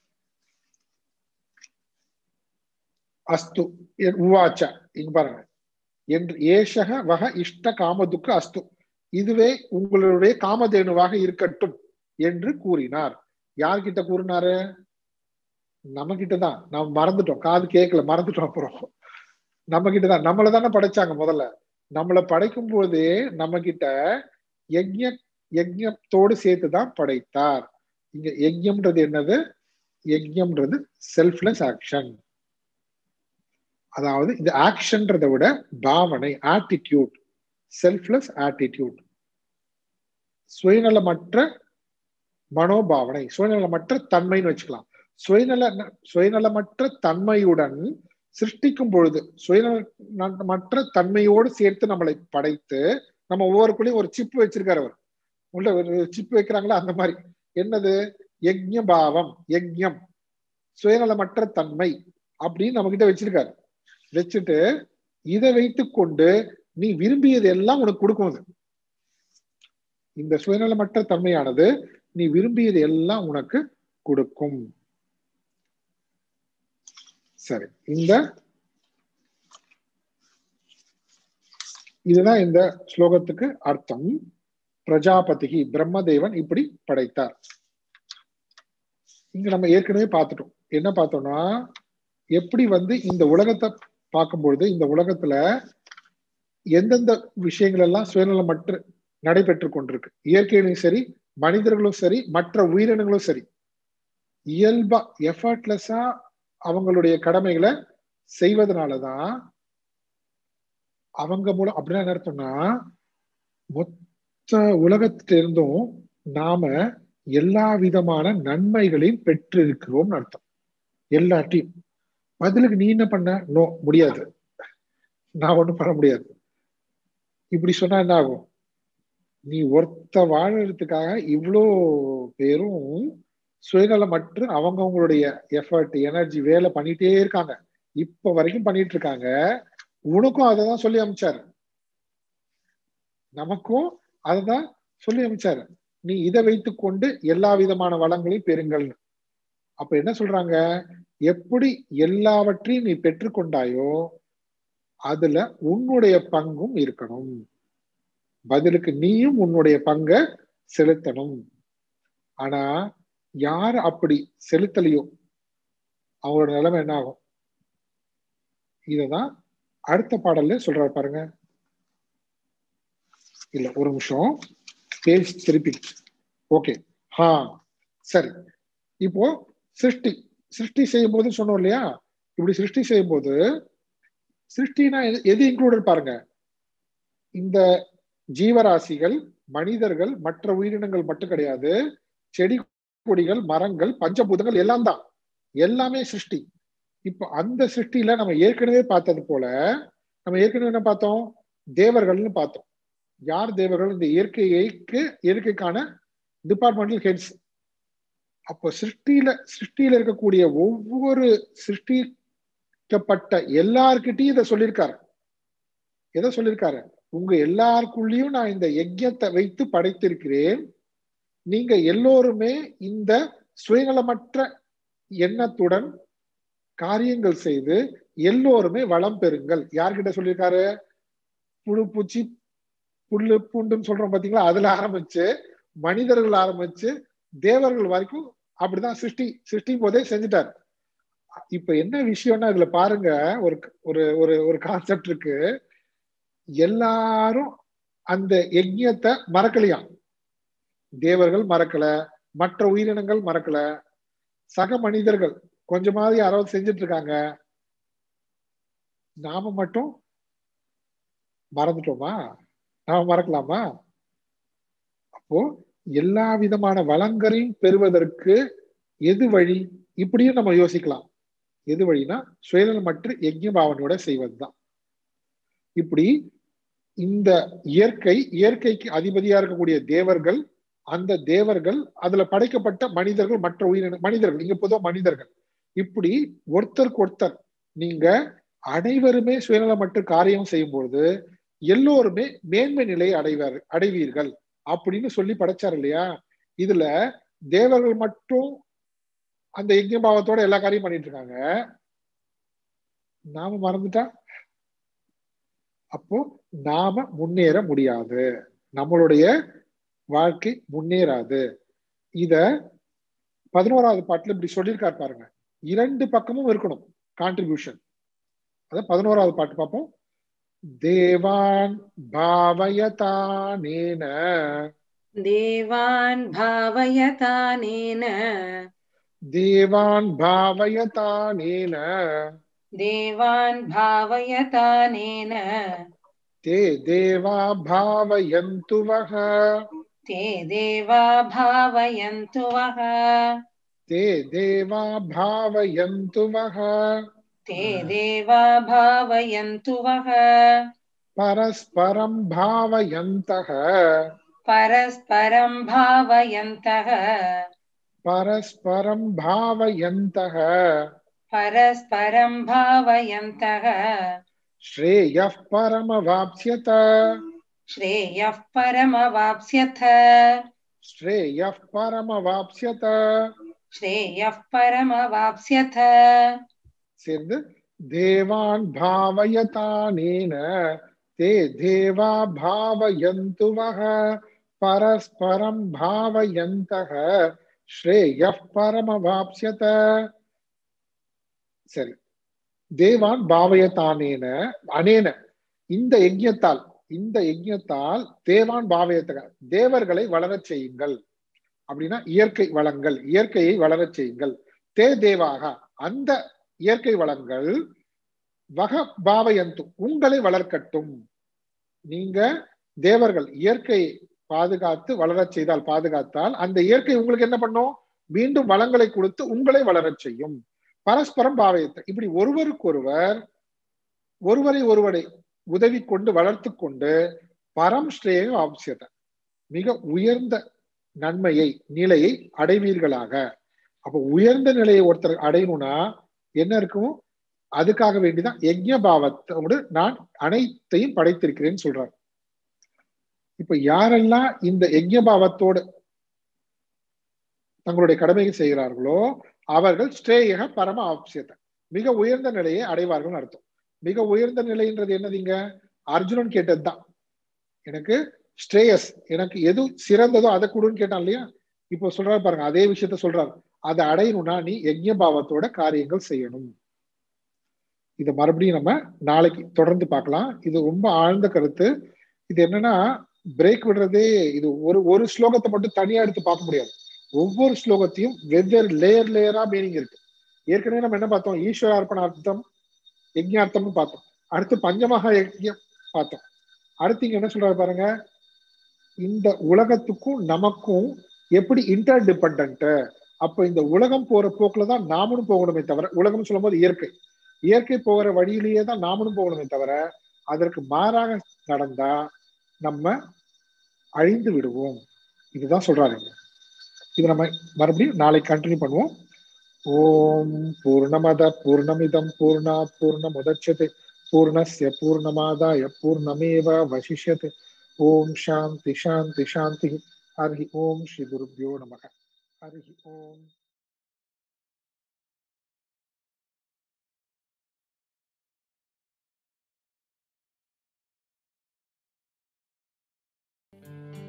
அஸ்து உவாச்ச இங்க பாருங்க என்று ஏஷக வக இஷ்ட காமதுக்கு அஸ்து இதுவே உங்களுடைய காமதேனுவாக இருக்கட்டும் என்று கூறினார் யார்கிட்ட கூறினாரு நம்ம கிட்டதான் நாம் மறந்துட்டோம் காது கேட்கல மறந்துட்டோம் அப்புறம் நம்ம கிட்டதான் நம்மள தானே படைச்சாங்க முதல்ல நம்மளை படைக்கும் போதே நம்ம கிட்ட யஜ்ய யஜ்யத்தோடு சேர்த்துதான் படைத்தார் இங்க யஜ்யம்ன்றது என்னது யஜ்யம்ன்றது செல்ஃப்லெஸ் ஆக்ஷன் அதாவது இந்த ஆக்ஷன்றதை விட பாவனை ஆட்டிடியூட் செல்ஃப்லெஸ் ஆட்டிடியூட் சுயநலமற்ற மனோபாவனை சுயநலமற்ற தன்மைன்னு வச்சுக்கலாம் சுயநல சுயநலமற்ற தன்மையுடன் சிருஷ்டிக்கும் பொழுது சுயநலமற்ற தன்மையோடு சேர்த்து நம்மளை படைத்து நம்ம ஒவ்வொருக்குள்ளேயும் ஒரு சிப் வச்சிருக்காரு அவர் உள்ள ஒரு சிப் வைக்கிறாங்களா அந்த மாதிரி என்னது யஜ்ய பாவம் யஜ்யம் சுயநலமற்ற தன்மை அப்படின்னு நம்ம கிட்ட வச்சிருக்காரு வச்சுட்டு இதை வைத்து கொண்டு நீ விரும்பியது எல்லாம் உனக்கு கொடுக்கும் அது இந்த சுயநலமற்ற தன்மையானது நீ விரும்பியது எல்லாம் உனக்கு கொடுக்கும் சரி இந்த இதுதான் இந்த ஸ்லோகத்துக்கு அர்த்தம் பிரஜாபதிகி பிரம்மதேவன் இப்படி படைத்தார் இங்க நம்ம ஏற்கனவே பார்த்துட்டோம் என்ன பார்த்தோம்னா எப்படி வந்து இந்த உலகத்தை பார்க்கும்பொழுது இந்த உலகத்துல எந்தெந்த விஷயங்கள் எல்லாம் சுயநலமற்று நடைபெற்று கொண்டிருக்கு இயற்கையிலும் சரி மனிதர்களும் சரி மற்ற உயிரினங்களும் சரி இயல்பா எஃபர்ட்லெஸ்ஸா அவங்களுடைய கடமைகளை செய்வதனாலதான் அவங்க மூலம் அப்படின்னா என்ன அர்த்தம்னா மொத்த உலகத்திலிருந்தும் நாம எல்லா விதமான நன்மைகளையும் பெற்றிருக்கிறோம்னு அர்த்தம் எல்லாத்தையும் பதிலுக்கு நீ என்ன பண்ண நோ முடியாது நான் ஒண்ணும் பண்ண முடியாது இப்படி சொன்னா என்ன ஆகும் நீ ஒருத்த வாழறதுக்காக இவ்வளோ பேரும் சுயநலமற்று அவங்கவுங்களுடைய எஃபர்ட் எனர்ஜி வேலை பண்ணிட்டே இருக்காங்க இப்ப வரைக்கும் பண்ணிட்டு இருக்காங்க உனக்கும் அதை தான் சொல்லி அமைச்சாரு நமக்கும் அதை தான் சொல்லி அமைச்சாரு நீ இதை வைத்துக்கொண்டு எல்லா விதமான வளங்களையும் பெறுங்கள்னு அப்ப என்ன சொல்றாங்க எப்படி எல்லாவற்றையும் நீ பெற்றுக்கொண்டாயோ அதுல உன்னுடைய பங்கும் இருக்கணும் பதிலுக்கு நீயும் உன்னுடைய பங்கை செலுத்தணும் ஆனா யார் அப்படி செலுத்தலையோ அவங்களோட நிலைமை என்ன ஆகும் இததான் அடுத்த பாடல்ல சொல்றாரு பாருங்க இல்ல ஒரு நிமிஷம் பேஜ் திருப்பி ஓகே ஹா சரி இப்போ சிருஷ்டி சிருஷ்டி செய்யும் போது சொன்னோம் இல்லையா இப்படி சிருஷ்டி செய்யும் போது சிருஷ்டினா எது எது இன்க்ளூடட் பாருங்க இந்த ஜீவராசிகள் மனிதர்கள் மற்ற உயிரினங்கள் மட்டும் கிடையாது செடி கொடிகள் மரங்கள் பஞ்சபூதங்கள் எல்லாம் தான் எல்லாமே சிருஷ்டி இப்போ அந்த சிருஷ்டியில நம்ம ஏற்கனவே பார்த்தது போல நம்ம ஏற்கனவே என்ன பார்த்தோம் தேவர்கள்னு பார்த்தோம் யார் தேவர்கள் இந்த இயற்கைக்கு இயற்கைக்கான டிபார்ட்மெண்டல் ஹெட்ஸ் அப்போ சிருஷ்டியில சிருஷ்டியில இருக்கக்கூடிய ஒவ்வொரு சிருஷ்டிக்கப்பட்ட எல்லார்கிட்டையும் இதை சொல்லியிருக்காரு எதை சொல்லியிருக்காரு உங்க எல்லாருக்குள்ளயும் நான் இந்த யஜ்யத்தை வைத்து படைத்திருக்கிறேன் நீங்க எல்லோருமே இந்த சுயநலமற்ற எண்ணத்துடன் காரியங்கள் செய்து எல்லோருமே வளம் பெறுங்கள் யார்கிட்ட சொல்லியிருக்காரு புழு பூச்சி புல்லு பூண்டுன்னு சொல்றோம் பாத்தீங்களா அதுல ஆரம்பிச்சு மனிதர்கள் ஆரம்பிச்சு தேவர்கள் வரைக்கும் அப்படிதான் சிருஷ்டி சிருஷ்டி போதே செஞ்சுட்டார் இப்ப என்ன விஷயம்னா இதுல பாருங்க ஒரு ஒரு ஒரு ஒரு கான்செப்ட் இருக்கு எல்லாரும் அந்த யஜ்யத்தை மறக்கலையாம் தேவர்கள் மறக்கல மற்ற உயிரினங்கள் மறக்கல சக மனிதர்கள் கொஞ்சமாவது யாராவது செஞ்சுட்டு இருக்காங்க நாம மட்டும் மறந்துட்டோமா நாம மறக்கலாமா அப்போ எல்லா விதமான வளங்களையும் பெறுவதற்கு எது வழி இப்படியும் நம்ம யோசிக்கலாம் எது வழினா சுயநலமற்ற யஜ்ய பாவனையோட செய்வதுதான் இப்படி இந்த இயற்கை இயற்கைக்கு அதிபதியா இருக்கக்கூடிய தேவர்கள் அந்த தேவர்கள் அதுல படைக்கப்பட்ட மனிதர்கள் மற்ற உயிரின மனிதர்கள் இங்க பொதுவா மனிதர்கள் இப்படி ஒருத்தருக்கு ஒருத்தர் நீங்க அனைவருமே சுயநலமற்ற காரியம் செய்யும்போது எல்லோருமே மேன்மை நிலையை அடைவார் அடைவீர்கள் அப்படின்னு சொல்லி படைச்சார் இல்லையா இதுல தேவர்கள் மட்டும் அந்த யஜ்ய பாவத்தோட எல்லா காரியம் பண்ணிட்டு இருக்காங்க நாம மறந்துட்டா அப்போ நாம முன்னேற முடியாது நம்மளுடைய வாழ்க்கை முன்னேறாது இத பதினோராவது பாட்டுல இப்படி சொல்லியிருக்காரு பாருங்க இரண்டு பக்கமும் இருக்கணும் கான்ட்ரிபியூஷன் அத பதினோராவது பாட்டு பார்ப்போம் தேவான் பாவயதானேன देवान् भावयतानेन தேவான் பாவயதானேன देवान् भावयतानेन தே தேவா பாவயந்து வஹ ते देवा भावयन्तु वः தே தேவா பாவயந்து வஹ ते देवा भावयन्तु वः பரஸ்பரம் பாவயந்தக परस्परं भावयन्तः பரஸ்பரம் பாவயந்தக परस्परं भावयन्तः ஸ்ரேயः பரமவாப்ஸ்யத श्रेयः परमवाप्स्यथ ஸ்ரேயः பரமவாப்ஸ்யத श्रेयः परमवाप्स्यथ சேர்ந்து தேவான் பாவயதானேன தே தேவா பாவயந்து வஹ பரஸ்பரம் பாவயந்தக ஸ்ரேயः பரமவாப்ஸ்யத சரி தேவான் பாவயத்தானேன அனேன இந்த யஜ்யத்தால் இந்த யஜ்யத்தால் தேவான் பாவயத்தக தேவர்களை வளரச் செய்யுங்கள் அப்படின்னா இயற்கை வளங்கள் இயற்கையை வளரச் செய்யுங்கள் தே தேவாக அந்த இயற்கை வளங்கள் வக பாவயந்து உங்களை வளர்க்கட்டும் நீங்க தேவர்கள் இயற்கையை பாதுகாத்து வளரச் செய்தால் பாதுகாத்தால் அந்த இயற்கை உங்களுக்கு என்ன பண்ணும் மீண்டும் வளங்களை கொடுத்து உங்களை வளரச் செய்யும் பரஸ்பரம் பாவயத்தை இப்படி ஒருவருக்கொருவர் ஒருவரை ஒருவரை உதவி கொண்டு வளர்த்து கொண்டு பரம் ஸ்ரேய ஆப்சியத்தை மிக உயர்ந்த நன்மையை நிலையை அடைவீர்களாக அப்ப உயர்ந்த நிலையை ஒருத்தர் அடையணும்னா என்ன இருக்கும் அதுக்காக வேண்டிதான் யஜ்ய பாவத்தோடு நான் அனைத்தையும் படைத்திருக்கிறேன்னு சொல்றார் இப்ப யாரெல்லாம் இந்த யஜ்ய பாவத்தோடு தங்களுடைய கடமையை செய்கிறார்களோ அவர்கள் ஸ்ரேயக பரம ஆப்சியத்தை மிக உயர்ந்த நிலையை அடைவார்கள் அர்த்தம் மிக உயர்ந்த நிலைன்றது என்னதுங்க அர்ஜுனன் கேட்டதுதான் எனக்கு ஸ்ரேயஸ் எனக்கு எது சிறந்ததோ அதை கொடுன்னு கேட்டான் இல்லையா இப்போ சொல்றாரு பாருங்க அதே விஷயத்த சொல்றாரு அதை அடையணும்னா நீ யஜ்ய பாவத்தோட காரியங்கள் செய்யணும் இதை மறுபடியும் நம்ம நாளைக்கு தொடர்ந்து பார்க்கலாம் இது ரொம்ப ஆழ்ந்த கருத்து இது என்னன்னா பிரேக் விடுறதே இது ஒரு ஒரு ஸ்லோகத்தை மட்டும் தனியா எடுத்து பார்க்க முடியாது ஒவ்வொரு ஸ்லோகத்தையும் வெவ்வேறு லேயர் லேயரா மீனிங் இருக்கு ஏற்கனவே நம்ம என்ன பார்த்தோம் ஈஸ்வரார்ப்பண அர்த்தம் யஜ்ஞார்த்தம்னு பார்த்தோம் அடுத்து பஞ்சமகா யஜ்யம் பார்த்தோம் அடுத்து இங்க என்ன சொல்றாரு பாருங்க இந்த உலகத்துக்கும் நமக்கும் எப்படி இன்டர் டிபெண்ட் அப்ப இந்த உலகம் போற போக்குல தான் நாமளும் போகணுமே தவிர உலகம் சொல்லும் போது இயற்கை இயற்கை போகிற வழியிலேயே தான் நாமளும் போகணுமே தவிர அதற்கு மாறாக நடந்தா நம்ம அழிந்து விடுவோம் இதுதான் சொல்றாரு இது நம்ம மறுபடியும் நாளைக்கு கண்டினியூ பண்ணுவோம் ஓம் பூர்ணமத பூர்ணமிதம் பூர்ணா பூர்ணமுதட்சதே பூர்ணஸ்ய பூர்ணமாதாய பூர்ணமேவ வசிஷ்யते ஓம் சாந்தி சாந்தி சாந்தி ஹரி ஓம் ஸ்ரீ குருப்யோ நமக ஹரி ஓம் thank you